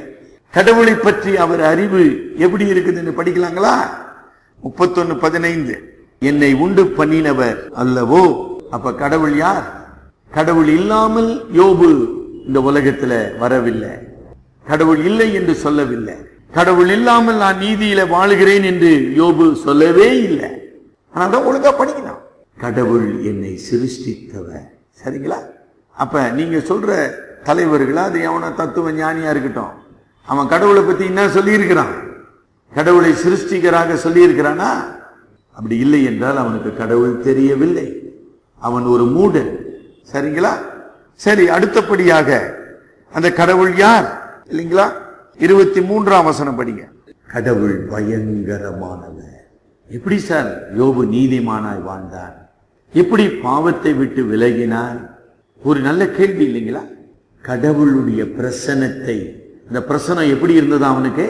கடவுளை பற்றி அவர் அறிவு எப்படி இருக்குதுன்னு படிக்கலாங்களா முப்பத்தொன்னு பதினைந்து என்னை உண்டு பண்ணினவர் அல்லவோ அப்ப கடவுள் யார் கடவுள் இல்லாமல் யோபு இந்த உலகத்துல வரவில்லை கடவுள் இல்லை என்று சொல்லவில்லை கடவுள் இல்லாமல் நான் நீதியில வாழுகிறேன் என்று யோபு சொல்லவே இல்லை ஆனாதான் ஒழுங்கா படிக்கணும் கடவுள் என்னை சிருஷ்டித்தவர் சரிங்களா அப்ப நீங்க சொல்ற தலைவர்களா அது எவனோ தத்துவ ஞானியா இருக்கட்டும் அவன் கடவுளை பத்தி என்ன சொல்லியிருக்கிறான் கடவுளை சிருஷ்டிகராக சொல்லியிருக்கிறானா அப்படி இல்லை என்றால் அவனுக்கு கடவுள் தெரியவில்லை அவன் ஒரு மூடன் சரிங்களா சரி அடுத்தபடியாக அந்த கடவுள் யார் இல்லைங்களா இருபத்தி மூன்றாம் வசனம் படிங்க கடவுள் பயங்கரமானவர் எப்படி சார் யோபு நீதிமானாய் வாழ்ந்தார் எப்படி பாவத்தை விட்டு விலகினார் ஒரு நல்ல கேள்வி இல்லைங்களா கடவுளுடைய பிரசனத்தை இந்த பிரசனம் எப்படி இருந்தது அவனுக்கு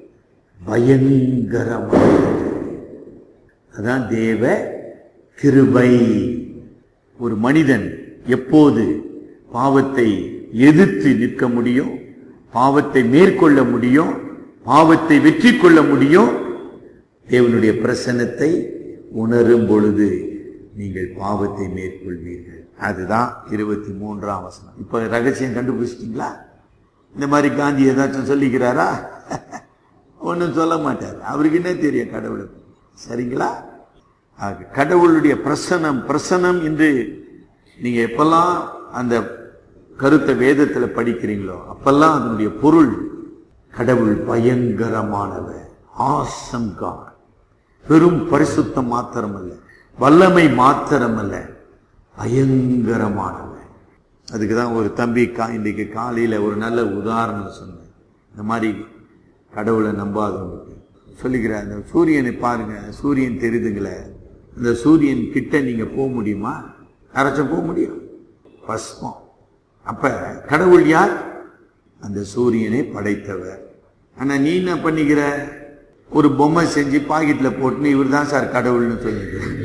பயங்கரமானது அதான் தேவ கிருபை ஒரு மனிதன் எப்போது பாவத்தை எதிர்த்து நிற்க முடியும் பாவத்தை மேற்கொள்ள முடியும் பாவத்தை வெற்றி கொள்ள முடியும் தேவனுடைய பிரசன்னத்தை உணரும் பொழுது நீங்கள் பாவத்தை மேற்கொள்வீர்கள் அதுதான் இருபத்தி மூன்றாம் வசனம் இப்ப ரகசியம் கண்டுபிடிச்சிட்டீங்களா இந்த மாதிரி காந்தி ஏதாச்சும் சொல்லிக்கிறாரா ஒன்றும் சொல்ல மாட்டார் அவருக்கு என்ன தெரியும் கடவுளை பத்தி. சரிங்களா ஆக, கடவுளுடைய பிரசனம் பிரசனம் என்று நீங்க எப்பெல்லாம் அந்த கருத்தை வேதத்துல படிக்கிறீங்களோ அப்பெல்லாம் அதனுடைய பொருள் கடவுள் பயங்கரமானவர் ஆசம் God வெறும் பரிசுத்தம் மாத்திரமல்ல வல்லமை மாத்திரமல்ல பயங்கரமானவர் அதுக்கு தான் ஒரு தம்பி கா இன்றைக்கு காலையில ஒரு நல்ல உதாரணம் சொன்னேன் இந்த மாதிரி கடவுளை நம்பாதவங்களுக்கு சொல்லிக்கிறேன் அந்த சூரியனை பாருங்க சூரியன் தெரியுதுங்களே இந்த சூரியன் கிட்ட நீங்க போக முடியுமா யாராச்சும் போக முடியும் பஸ்மம் அப்ப கடவுள் யார் அந்த சூரியனை படைத்தவர் ஆனா நீ என்ன பண்ணிக்கிற ஒரு பொம்மை செஞ்சு பாக்கெட்ல போட்டுன்னு இவர் தான் சார் கடவுள்னு சொல்லிக்கிறேன்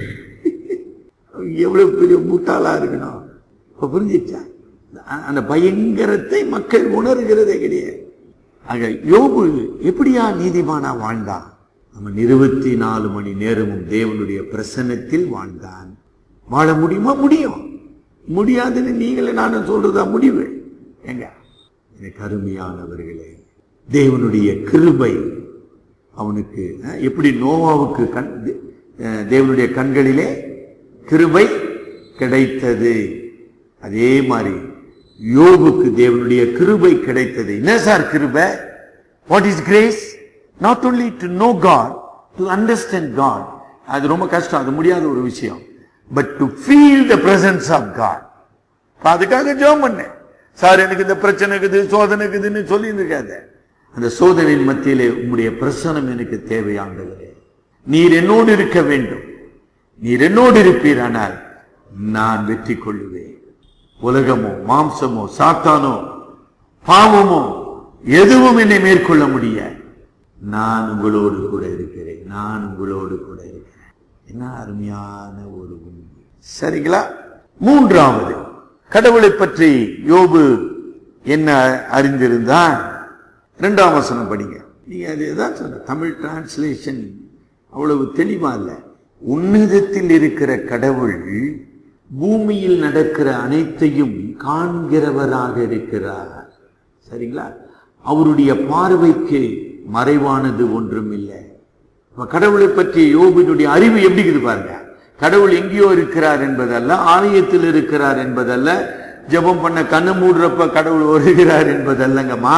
எவ்வளவு பெரிய முட்டாளா இருக்கணும் இப்ப புரிஞ்சிச்சா அ- அந்த பயங்கரத்தை மக்கள் உணர்கிறதே கிடையாது ஆக யோபு எப்படியா நீதிமானா வாழ்ந்தான் அவன் இருபத்தி நாலு மணி நேரமும் தேவனுடைய பிரசன்னத்தில் வாழ்ந்தான் வாழ முடியுமா முடியும் முடியாதுன்னு நீங்களே நானும் சொல்றதா முடிவு எங்க எனக்கு அருமையானவர்களே தேவனுடைய கிருபை அவனுக்கு அஹ், எப்படி நோவாவுக்கு கண் தே- அஹ், தேவனுடைய கண்களிலே கிருபை கிடைத்தது அதே மாதிரி யோபுக்கு தேவனுடைய கிருபை கிடைத்தது என்ன சார் கிருபை what is grace not only to know God to understand God அது ரொம்ப கஷ்டம் அது முடியாத ஒரு விஷயம் but to feel the presence of God இப்ப அதுக்காக ஜெபம் பண்ணேன் சார் எனக்கு இந்த பிரச்சனை இருக்குது சோதனை இருக்குதுன்னு சொல்லி இருக்காத அந்த சோதனையின் மத்தியிலே உம்முடைய பிரசனம் எனக்கு தேவையாண்டவரே நீர் என்னோடு இருக்க வேண்டும் நீர் என்னோடு இருப்பீரானால் நான் வெற்றி கொள்ளுவேன் உலகமோ மாம்சமோ சாத்தானோ பாவமோ எதுவும் என்னை மேற்கொள்ள முடியாது நான் உங்களோடு கூட இருக்கிறேன் நான் உங்களோடு கூட இருக்கிறேன் என்ன அருமையான ஒரு உண்மை சரிங்களா மூன்றாவது கடவுளை பற்றி யோபு என்ன அறிந்திருந்தான் இரண்டாம் வசனம் படிங்க நீங்க அது எதான் சொன்ன தமிழ் டிரான்ஸ்லேஷன் அவ்வளவு தெளிவா இல்ல உன்னதத்தில் இருக்கிற கடவுள் பூமியில் நடக்கிற அனைத்தையும் காண்கிறவராக இருக்கிறார் சரிங்களா அவருடைய பார்வைக்கு மறைவானது ஒன்றும் இல்லை இப்ப கடவுளை பற்றி யோபினுடைய அறிவு எப்படி இருக்குது பாருங்க கடவுள் எங்கேயோ இருக்கிறார் என்பதல்ல ஆலயத்தில் இருக்கிறார் என்பதல்ல ஜெபம் பண்ண கண்ணு மூடுறப்ப கடவுள் வருகிறார் என்பதல்லங்கம்மா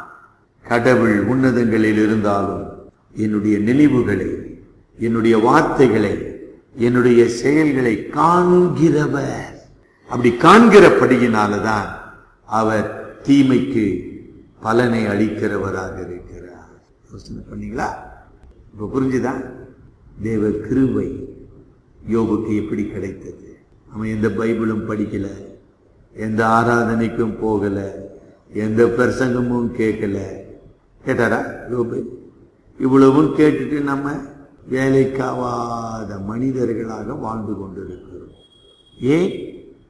கடவுள் உன்னதங்களில் இருந்தாலும் என்னுடைய நினைவுகளை என்னுடைய வார்த்தைகளை என்னுடைய செயல்களை காண்கிறவர் அப்படி காண்கிறபடியினாலதான் அவர் தீமைக்கு பலனை அளிக்கிறவராக இருக்கிறார் யோசனை பண்ணீங்களா இப்ப புரிஞ்சுதா தேவ கிருபை யோபுக்கு எப்படி கிடைத்தது அவன் எந்த பைபிளும் படிக்கல எந்த ஆராதனைக்கும் போகல எந்த பிரசங்கமும் கேட்கல கேட்டாரா யோபு இவ்வளவும் கேட்டுட்டு நம்ம வேலைக்காவாத மனிதர்களாக வாழ்ந்து கொண்டிருக்கிறோம் ஏன்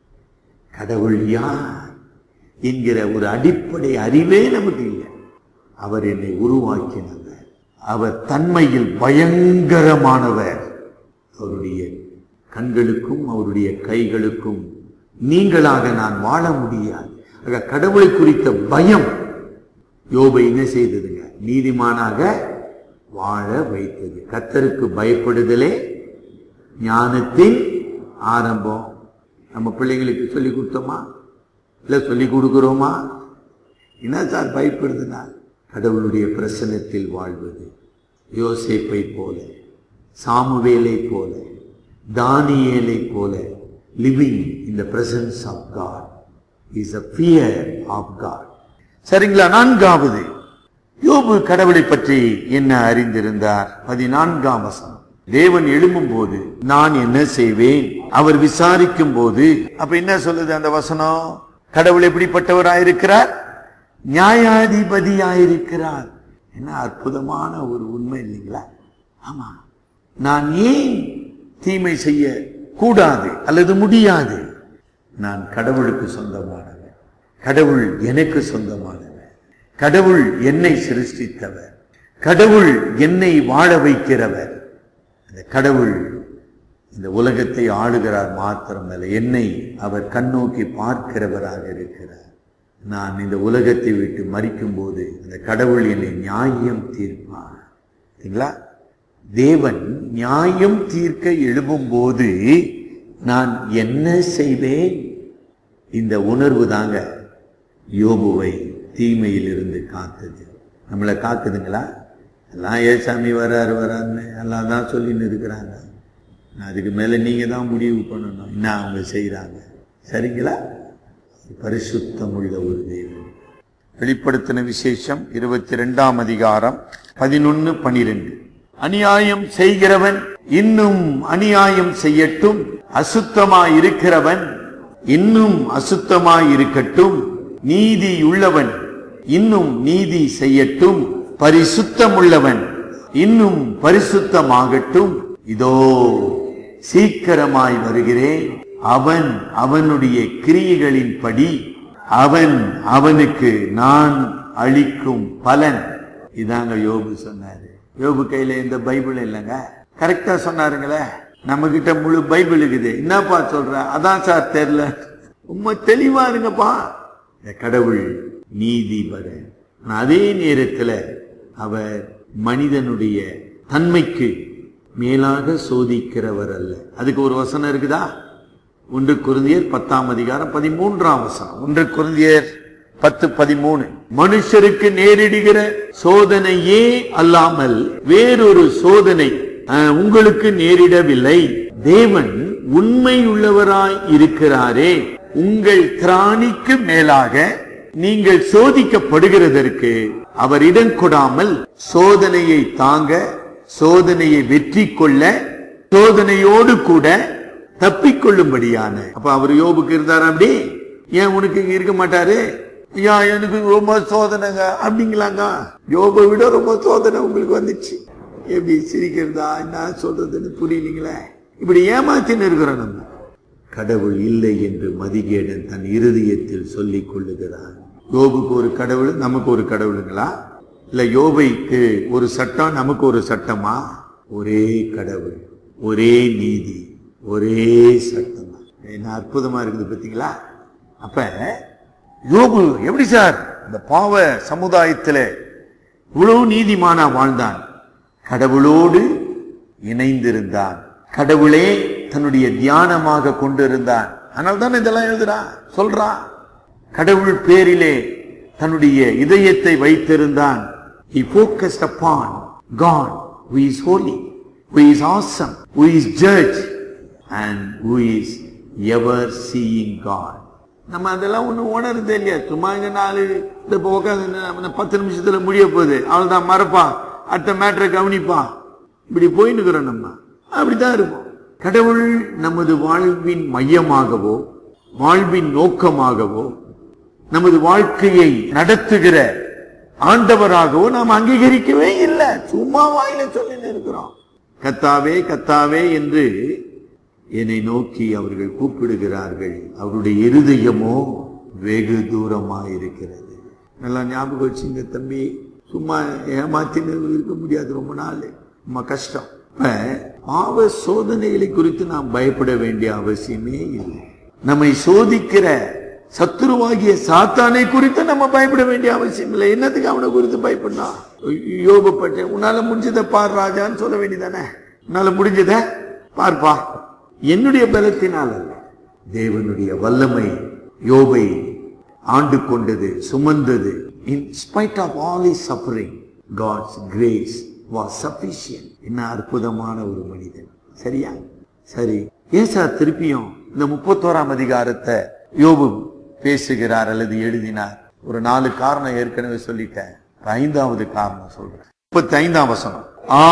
கடவுள் யார் என்கிற ஒரு அடிப்படை அறிவே நமக்கு இல்லை அவர் என்னை உருவாக்கினவர் அவர் தன்மையில் பயங்கரமானவர் அவருடைய கண்களுக்கும் அவருடைய கைகளுக்கும் நீங்களாக நான் வாழ முடியாது ஆக கடவுளை குறித்த பயம் யோபை என்ன செய்ததுங்க நீதிமானாக வாழ வைத்தது கத்தருக்கு பயப்படுதலே ஞானத்தின் ஆரம்பம் நம்ம பிள்ளைங்களுக்கு சொல்லி கொடுத்தோமா இல்லை சொல்லி கொடுக்கிறோமா என்ன சார் பயப்படுதுன்னா கடவுளுடைய பிரசன்னத்தில் வாழ்வது யோசேப்பை போல சாமுவேலை போல தானியேலை போல living in the presence of God is a fear of God சரிங்களா நான்காவது யோபு கடவுளை பற்றி என்ன அறிந்திருந்தார் பதினான்காம் வசனம் தேவன் எழும்பும் போது நான் என்ன செய்வேன் அவர் விசாரிக்கும் போது அப்ப என்ன சொல்லுது அந்த வசனம் கடவுள் எப்படிப்பட்டவராயிருக்கிறார் நியாயாதிபதியாயிருக்கிறார் என்ன அற்புதமான ஒரு உண்மை இல்லைங்களா ஆமா நான் ஏன் தீமை செய்ய கூடாது அல்லது முடியாது நான் கடவுளுக்கு சொந்தமானவன் கடவுள் எனக்கு சொந்தமானவன் கடவுள் என்னை சிருஷ்டித்தவர் கடவுள் என்னை வாழ வைக்கிறவர் அந்த கடவுள் இந்த உலகத்தை ஆளுகிறார் மாத்திரமல்ல என்னை அவர் கண்ணோக்கி பார்க்கிறவராக இருக்கிறார் நான் இந்த உலகத்தை விட்டு மறிக்கும் போது அந்த கடவுள் என்னை நியாயம் தீர்ப்பார் சரிங்களா தேவன் நியாயம் தீர்க்க எழும்பும்போது நான் என்ன செய்வேன் இந்த உணர்வு தாங்க யோபுவை தீமையில் இருந்து காத்தது நம்மளை காக்குதுங்களா எல்லாம் ஏசாமி வராரு வராருன்னு எல்லாம் தான் சொல்லின்னு இருக்கிறாங்க அதுக்கு மேல நீங்க தான் முடிவு பண்ணணும் என்ன அவங்க செய்றாங்க சரிங்களா பரிசுத்தம் உள்ள ஒரு தெய்வம் வெளிப்படுத்தின விசேஷம் இருபத்தி ரெண்டாம் அதிகாரம் பதினொன்னு பனிரெண்டு அநியாயம் செய்கிறவன் இன்னும் அநியாயம் செய்யட்டும் அசுத்தமாய் இருக்கிறவன் இன்னும் அசுத்தமாய் இருக்கட்டும் நீதியுள்ளவன் இன்னும் நீதி செய்யட்டும் பரிசுத்தமுள்ளவன் இன்னும் பரிசுத்தமாகட்டும் இதோ சீக்கிரமாய் வருகிறேன் அவன் அவனுடைய கிரியைகளின்படி அவன் அவனுக்கு நான் அளிக்கும் பலன் இதாங்க யோபு சொன்னாரு யோபு கையில இந்த பைபிள் இல்லைங்க கரெக்டா சொன்னாருங்களே நம்ம கிட்ட முழு பைபிள் இருக்குது என்னப்பா சொல்ற அதான் சார் தெரியல ரொம்ப தெளிவா இருங்கப்பா இந்த கடவுள் நீதிபரன் ஆனா அதே நேரத்துல அவர் மனிதனுடைய தன்மைக்கு மேலாக சோதிக்கிறவர் அல்ல அதுக்கு ஒரு வசனம் இருக்குதா ஒன்று குருந்தியர் பத்தாம் அதிகாரம் பதிமூன்றாம் வசனம் ஒன்று குருந்தியர் பத்து பதிமூணு மனுஷருக்கு நேரிடுகிற சோதனையே அல்லாமல் வேறொரு சோதனை அஹ், உங்களுக்கு நேரிடவில்லை தேவன் உண்மை உள்ளவராய் இருக்கிறாரே உங்கள் திராணிக்கு மேலாக நீங்கள் சோதிக்கப்படுகிறதற்கு அவர் இடம் கொடாமல் சோதனையை தாங்க சோதனையை வெற்றி கொள்ள சோதனையோடு கூட தப்பிக்கொள்ளும்படியான அப்ப அவர் யோபுக்கு இருந்தார் அப்படி ஏன் உனக்கு இங்க இருக்க மாட்டாரு ஐயா எனக்கு ரொம்ப சோதனைங்க அப்படிங்களாங்க யோபை விட ரொம்ப சோதனை உங்களுக்கு வந்துச்சு எப்படி சிரிக்கிறதா என்ன சொல்றதுன்னு புரியலீங்களே இப்படி ஏமாத்தின்னு இருக்கிறோம் நம்ம கடவுள் இல்லை என்று மதிகேடன் தன் இருதயத்தில் சொல்லிக் கொள்ளுகிறான் யோபுக்கு ஒரு கடவுள் நமக்கு ஒரு கடவுளுங்களா இல்ல யோபைக்கு ஒரு சட்டம் நமக்கு ஒரு சட்டமா ஒரே கடவுள் ஒரே நீதி ஒரே சட்டம் தான் என்ன அற்புதமா இருக்குது பாத்தீங்களா அப்ப யோபு எப்படி சார் இந்த பாவ சமுதாயத்துல இவ்வளவு நீதிமானா வாழ்ந்தான் கடவுளோடு இணைந்திருந்தான் கடவுளே தன்னுடைய தியானமாக கொண்டிருந்தான் அதனால தான் இதெல்லாம் எழுதுறான் சொல்றான் கடவுள் பேரிலே தன்னுடைய இதயத்தை வைத்திருந்தான் he focused upon God who is holy who is awesome who is judge and who is ever seeing God நம்ம அதெல்லாம் ஒண்ணு உணருதே இல்லையா சும்மா இங்க நாலு இந்த இப்போ உட்காந்து பத்து நிமிஷத்துல முடிய போகுது அவள் தான் மறப்பான் அடுத்த மேட்டரை கவனிப்பான் இப்படி போயின்னு இருக்கிறோம் நம்ம அப்படித்தான் இருப்போம் கடவுள் நமது வாழ்வின் மையமாகவோ வாழ்வின் நோக்கமாகவோ நமது வாழ்க்கையை நடத்துகிற ஆண்டவராகவோ நாம் அங்கீகரிக்கவே இல்லை சும்மா வாயில சொல்லின்னு இருக்கிறோம் கத்தாவே கத்தாவே என்று என்னை நோக்கி அவர்கள் கூப்பிடுகிறார்கள் அவருடைய இருதயமோ வெகு தூரமா இருக்கிறது நல்லா ஞாபகம் வச்சுங்க தம்பி சும்மா ஏமாத்தின்னு இருக்க முடியாது ரொம்ப நாள் ரொம்ப கஷ்டம் இப்ப பாவ சோதனைகளை குறித்து நாம் பயப்பட வேண்டிய அவசியமே இல்லை நம்மை சோதிக்கிற சத்துருவாகிய சாத்தானை குறித்து நம்ம பயப்பட வேண்டிய அவசியம் இல்லை என்னத்துக்கு அவனை குறித்து பயப்படணும் யோகப்பட்ட உன்னால முடிஞ்சதை பார் ராஜான்னு சொல்ல வேண்டியதானே உன்னால முடிஞ்சத பார்ப்பா என்னுடைய பலத்தினால் அல்ல தேவனுடைய வல்லமை யோபை ஆண்டு கொண்டது சுமந்தது in spite of all is suffering God's grace was sufficient என்ன அற்புதமான ஒரு மனிதன் சரியா சரி ஏன் சார் திருப்பியும் இந்த முப்பத்தோராம் அதிகாரத்தை யோபு பேசுகிறார் அல்லது எழுதினார் ஒரு நாலு காரணம் ஏற்கனவே சொல்லிட்டேன் இப்ப ஐந்தாவது காரணம் சொல்றேன் முப்பத்தி ஐந்தாம் வசனம் ஆ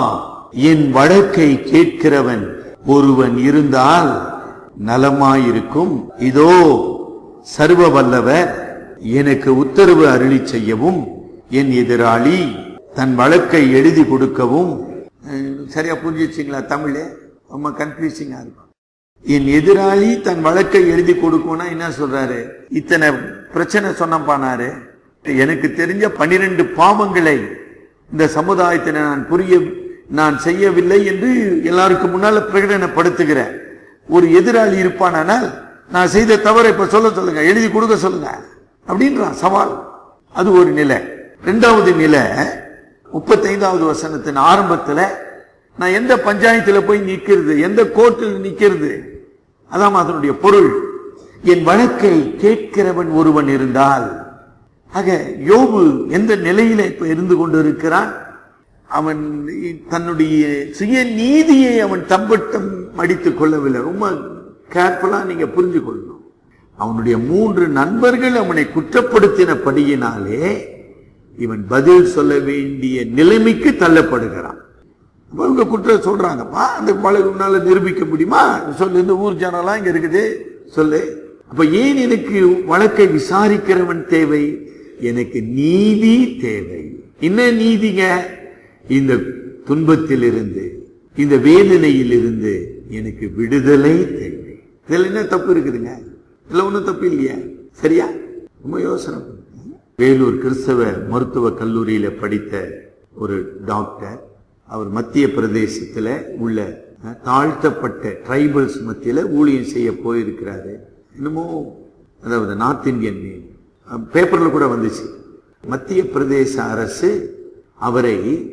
என் வழக்கை கேட்கிறவன் ஒருவன் இருந்தால் நலமாயிருக்கும் இதோ சர்வ வல்லவர் எனக்கு உத்தரவு அருளி செய்யவும் என் எதிராளி தன் வழக்கை எழுதி கொடுக்கவும் அஹ், சரியா புரிஞ்சிச்சிங்களா தமிழ் ரொம்ப கன்ஃபியூசிங்கா இருக்கும் என் எதிராளி தன் வழக்கை எழுதி கொடுக்கும்னா என்ன சொல்றாரு இத்தனை பிரச்சனை சொன்னப்பானாரு எனக்கு தெரிஞ்ச பனிரெண்டு பாவங்களை இந்த சமுதாயத்தினை நான் புரிய நான் செய்யவில்லை என்று எல்லாருக்கும் முன்னால பிரகடனப்படுத்துகிறேன் ஒரு எதிராளி இருப்பானால் நான் செய்த தவறை இப்ப சொல்ல சொல்லுங்க எழுதி கொடுக்க சொல்லுங்க அப்படின்றான் சவால் அது ஒரு நிலை இரண்டாவது நிலை முப்பத்தைந்தாவது வசனத்தின் ஆரம்பத்துல நான் எந்த பஞ்சாயத்துல போய் நிக்கிறது எந்த கோர்ட்டில் நிக்கிறது அதான் அதனுடைய பொருள் என் வழக்கை கேட்கிறவன் ஒருவன் இருந்தால் ஆக யோபு எந்த நிலையில இப்ப இருந்து கொண்டிருக்கிறான் அவன் தன்னுடைய சுய நீதியை அவன் தம்பட்டம் மடித்துக் கொள்ளவில்லை ரொம்ப கேர்ஃபுல்லா நீங்க புரிஞ்சு கொள்ளணும் அவனுடைய மூன்று நண்பர்கள் அவனை குற்றப்படுத்தினபடியினாலே இவன் பதில் சொல்ல வேண்டிய நிலைமைக்கு தள்ளப்படுகிறான் அப்ப இவங்க குற்றம் சொல்றாங்கப்பா அந்த மழை உன்னால நிரூபிக்க முடியுமா சொல்லு இந்த ஊர் ஜனம்லாம் இங்க இருக்குது சொல்லு அப்ப ஏன் எனக்கு வழக்கை விசாரிக்கிறவன் தேவை எனக்கு நீதி தேவை என்ன நீதிங்க இந்த துன்பத்தில் இருந்து இந்த வேதனையில் இருந்து எனக்கு விடுதலை தேவை இதுல என்ன தப்பு இருக்குதுங்க இதுல ஒண்ணும் தப்பு இல்லையா சரியா ரொம்ப யோசனை பண்ணுங்க. வேலூர் கிறிஸ்தவ மருத்துவ கல்லூரியில படித்த ஒரு டாக்டர் அவர் மத்திய பிரதேசத்துல உள்ள அஹ், தாழ்த்தப்பட்ட ட்ரைபல்ஸ் மத்தியில ஊழியம் செய்ய போயிருக்கிறாரு இன்னமும் அதாவது நார்த் இந்தியன் பேப்பர்ல கூட வந்துச்சு மத்திய பிரதேச அரசு அவரை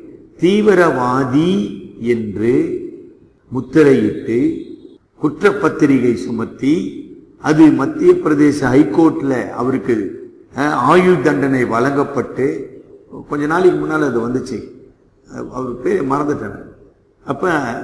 தீவிரவாதி என்று முத்திரையிட்டு குற்றப்பத்திரிகை சுமத்தி அது மத்திய பிரதேச ஹைகோர்ட்ல அவருக்கு அஹ், ஆயுள் தண்டனை வழங்கப்பட்டு கொஞ்ச நாளைக்கு முன்னால் அது வந்துச்சு அஹ், அவர் பேர் மறந்துட்டேன் அப்ப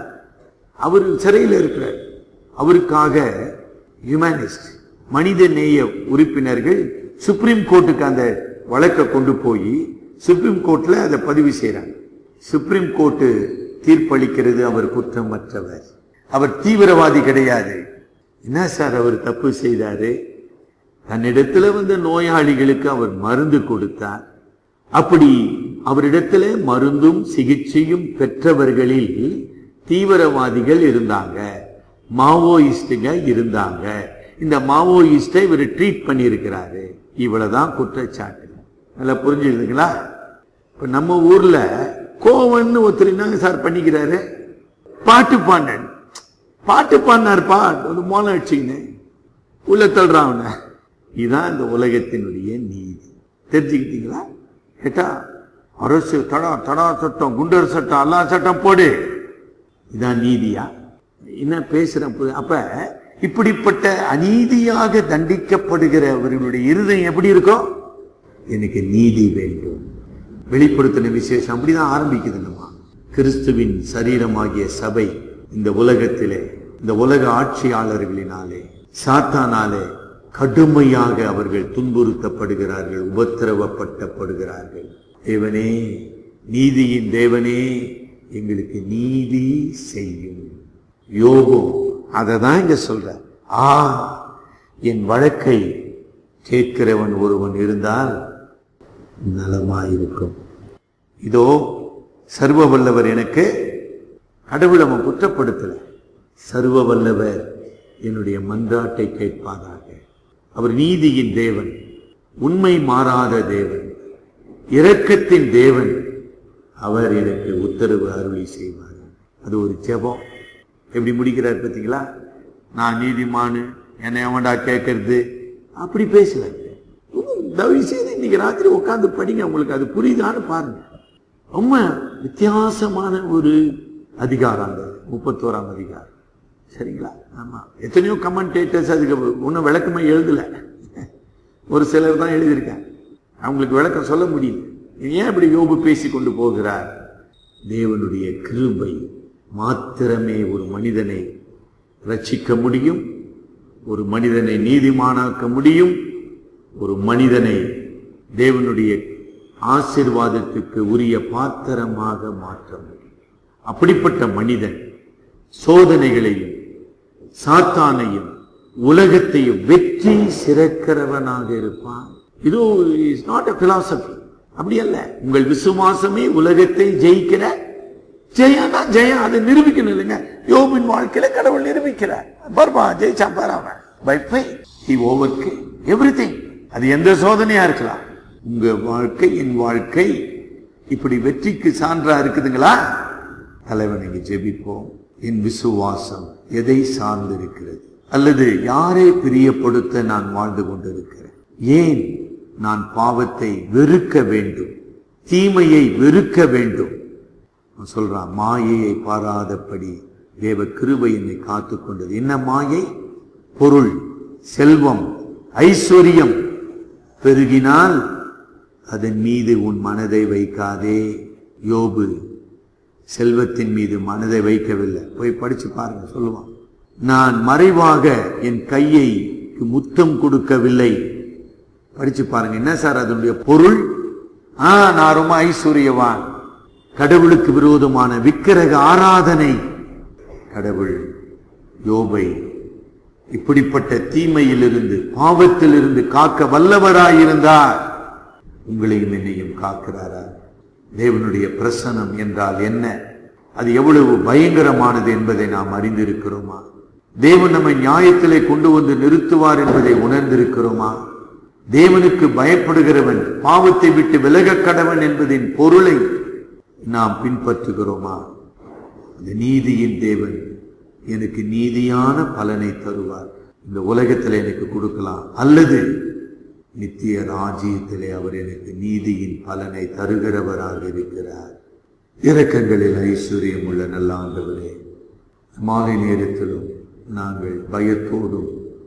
அவர் சிறையில் இருக்கிறார் அவருக்காக ஹியூமனிஸ்ட் மனித நேய உறுப்பினர்கள் சுப்ரீம் கோர்ட்டுக்கு அந்த வழக்கை கொண்டு போய் சுப்ரீம் கோர்ட்ல அதை பதிவு செய்றாங்க சுப்ரீம் கோர்ட்டு தீர்ப்பளிக்கிறது அவர் குற்றமற்றவர் அவர் தீவிரவாதி கிடையாது என்ன சார் அவர் தப்பு செய்தாரு தன்னிடத்துல வந்த நோயாளிகளுக்கு அவர் மருந்து கொடுத்தார் அப்படி அவரிடத்துல மருந்தும் சிகிச்சையும் பெற்றவர்களில் தீவிரவாதிகள் இருந்தாங்க மாவோயிஸ்டுங்க இருந்தாங்க இந்த மாவோயிஸ்டை இவர் ட்ரீட் பண்ணியிருக்கிறாரு இவ்வளவுதான் குற்றச்சாட்டு நல்லா புரிஞ்சுக்குதுங்களா இப்ப நம்ம ஊர்ல கோவன்னு ஒருத்தர் என்னங்க சார் பண்ணிக்கிறாரு பாட்டு பாண்டன் பாட்டு பாடினார்ப்பா ஒரு மோளம் அடிச்சுக்கின்னு உள்ள தள்ளுறான் அவனை இதுதான் இந்த உலகத்தினுடைய நீதி தெரிஞ்சுக்கிட்டீங்களா கேட்டா அரசு தடா தடா சட்டம் குண்டர் சட்டம் எல்லா சட்டம் போடு இதான் நீதியா என்ன பேசுறேன் புரி- அப்ப இப்படிப்பட்ட அநீதியாக தண்டிக்கப்படுகிறவர்களுடைய இருதயம் எப்படி இருக்கும் எனக்கு நீதி வேண்டும் வெளிப்படுத்தின விசேஷம் அப்படிதான் ஆரம்பிக்குது நம்ம கிறிஸ்துவின் சரீரமாகிய சபை இந்த உலகத்திலே இந்த உலக ஆட்சியாளர்களினாலே சாத்தானாலே கடுமையாக அவர்கள் துன்புறுத்தப்படுகிறார்கள் உபத்திரவப்பட்டப்படுகிறார்கள் தேவனே நீதியின் தேவனே எங்களுக்கு நீதி செய்யும் யோகம் அதை தான் இங்க சொல்ற ஆ என் வழக்கை கேட்கிறவன் ஒருவன் இருந்தால் நலமாயிருக்கும் இதோ சர்வ வல்லவர் எனக்கு கடவுள் அவன் குற்றப்படுத்தல சர்வ வல்லவர் என்னுடைய மன்றாட்டை கேட்பாராக அவர் நீதியின் தேவன் உண்மை மாறாத தேவன் இரக்கத்தின் தேவன் அவர் எனக்கு உத்தரவு அருளி செய்வார் அது ஒரு ஜெபம் எப்படி முடிக்கிறார் பார்த்தீங்களா நான் நீதிமானு என்னை எவன்டா கேட்கறது அப்படி பேசல தயவு செய்து இன்னைக்கு ராத்திரி உட்காந்து படிங்க உங்களுக்கு அது புரியுதான்னு பாருங்க ரொம்ப வித்தியாசமான ஒரு அதிகாரம் அந்த முப்பத்தோராம் அதிகாரம் சரிங்களா ஆமா எத்தனையோ கமெண்டேட்டர்ஸ் அதுக்கு ஒன்றும் விளக்கமா எழுதல ஒரு சிலர் தான் எழுதியிருக்காங்க அவங்களுக்கு விளக்கம் சொல்ல முடியல ஏன் இப்படி யோபு பேசி கொண்டு போகிறார் தேவனுடைய கிருபை மாத்திரமே ஒரு மனிதனை ரட்சிக்க முடியும் ஒரு மனிதனை நீதிமானாக்க முடியும் ஒரு மனிதனை தேவனுடைய ஆசீர்வாதத்துக்கு உரிய பாத்திரமாக மாற்ற முடியும் அப்படிப்பட்ட மனிதன் சோதனைகளையும் சாத்தானையும் உலகத்தையும் வெற்றி சிறக்கிறவனாக இருப்பான் இது இஸ் நாட் அ பிலாசபி அப்படி அல்ல உங்கள் விசுவாசமே உலகத்தை ஜெயிக்கிற ஜெயனா ஜெயம் அதை நிரூபிக்கணும் இல்லைங்க யோபின் வாழ்க்கையில கடவுள் நிரூபிக்கிறார் பர்பா ஜெயிச்சா பாராம by faith he over everything அது எந்த சோதனையா இருக்கலாம் உங்க வாழ்க்கை என் வாழ்க்கை இப்படி வெற்றிக்கு சான்றா இருக்குதுங்களா தலைவன் இங்கு ஜெபிப்போம் என் விசுவாசம் எதை சார்ந்து இருக்கிறது அல்லது யாரை பிரியப்படுத்த நான் வாழ்ந்து கொண்டிருக்கிறேன் ஏன் நான் பாவத்தை வெறுக்க வேண்டும் தீமையை வெறுக்க வேண்டும் அவன் சொல்றான் மாயையை பாராதபடி தேவ கிருபை என்னை காத்து கொண்டது என்ன மாயை பொருள் செல்வம் ஐஸ்வர்யம் பெருகினால் அதன் மீது உன் மனதை வைக்காதே யோபு செல்வத்தின் மீது மனதை வைக்கவில்லை போய் படிச்சு பாருங்க சொல்லுவான் நான் மறைவாக என் கையை முத்தம் கொடுக்கவில்லை படிச்சு பாருங்க என்ன சார் அதனுடைய பொருள் ஆ நான் ரொம்ப ஐஸ்வர்யவான் கடவுளுக்கு விரோதமான விக்கிரக ஆராதனை கடவுள் யோபை இப்படிப்பட்ட தீமையிலிருந்து பாவத்திலிருந்து காக்க வல்லவராயிருந்தார் உங்களையும் என்னையும் காக்கிறாரா தேவனுடைய பிரசனம் என்றால் என்ன அது எவ்வளவு பயங்கரமானது என்பதை நாம் அறிந்திருக்கிறோமா தேவன் நம்மை நியாயத்திலே கொண்டு வந்து நிறுத்துவார் என்பதை உணர்ந்திருக்கிறோமா தேவனுக்கு பயப்படுகிறவன் பாவத்தை விட்டு விலகக் கடவன் என்பதின் பொருளை நாம் பின்பற்றுகிறோமா அந்த நீதியின் தேவன் எனக்கு நீதியான பலனை தருவார் இந்த உலகத்தில் எனக்கு கொடுக்கலாம் அல்லது நித்திய ராஜ்யத்திலே அவர் எனக்கு நீதியின் பலனை தருகிறவராக இருக்கிறார் இரக்கங்களில் ஐஸ்வர்யம் உள்ள நல்ல ஆண்டவரே மாலை நேரத்திலும் நாங்கள் பயத்தோடும்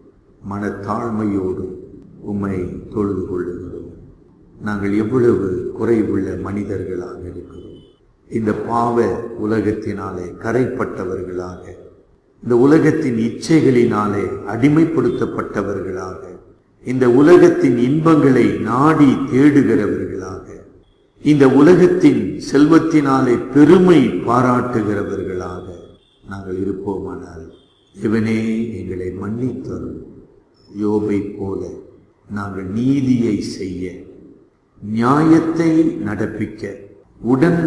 மனத்தாழ்மையோடும் உம்மை தொழுது கொள்ளுகிறோம் நாங்கள் எவ்வளவு குறைவுள்ள மனிதர்களாக இருக்கிறோம் இந்த பாவ உலகத்தினாலே கரைப்பட்டவர்களாக இந்த உலகத்தின் இச்சைகளினாலே அடிமைப்படுத்தப்பட்டவர்களாக இந்த உலகத்தின் இன்பங்களை நாடி தேடுகிறவர்களாக இந்த உலகத்தின் செல்வத்தினாலே பெருமை பாராட்டுகிறவர்களாக நாங்கள் இருப்போமானால் இவனே எங்களை மன்னித்தரும் யோபை போல நாங்கள் நீதியை செய்ய நியாயத்தை நடப்பிக்க உடன்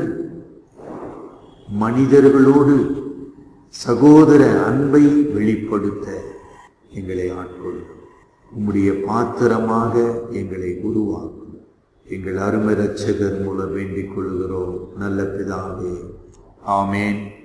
மனிதர்களோடு சகோதர அன்பை வெளிப்படுத்த எங்களை ஆட்கொள்ளும் உம்முடைய பாத்திரமாக எங்களை உருவாக்கும் எங்கள் அருமை ரட்சகர் மூலம் வேண்டிக் கொள்கிறோம் நல்ல பிதாவே ஆமேன்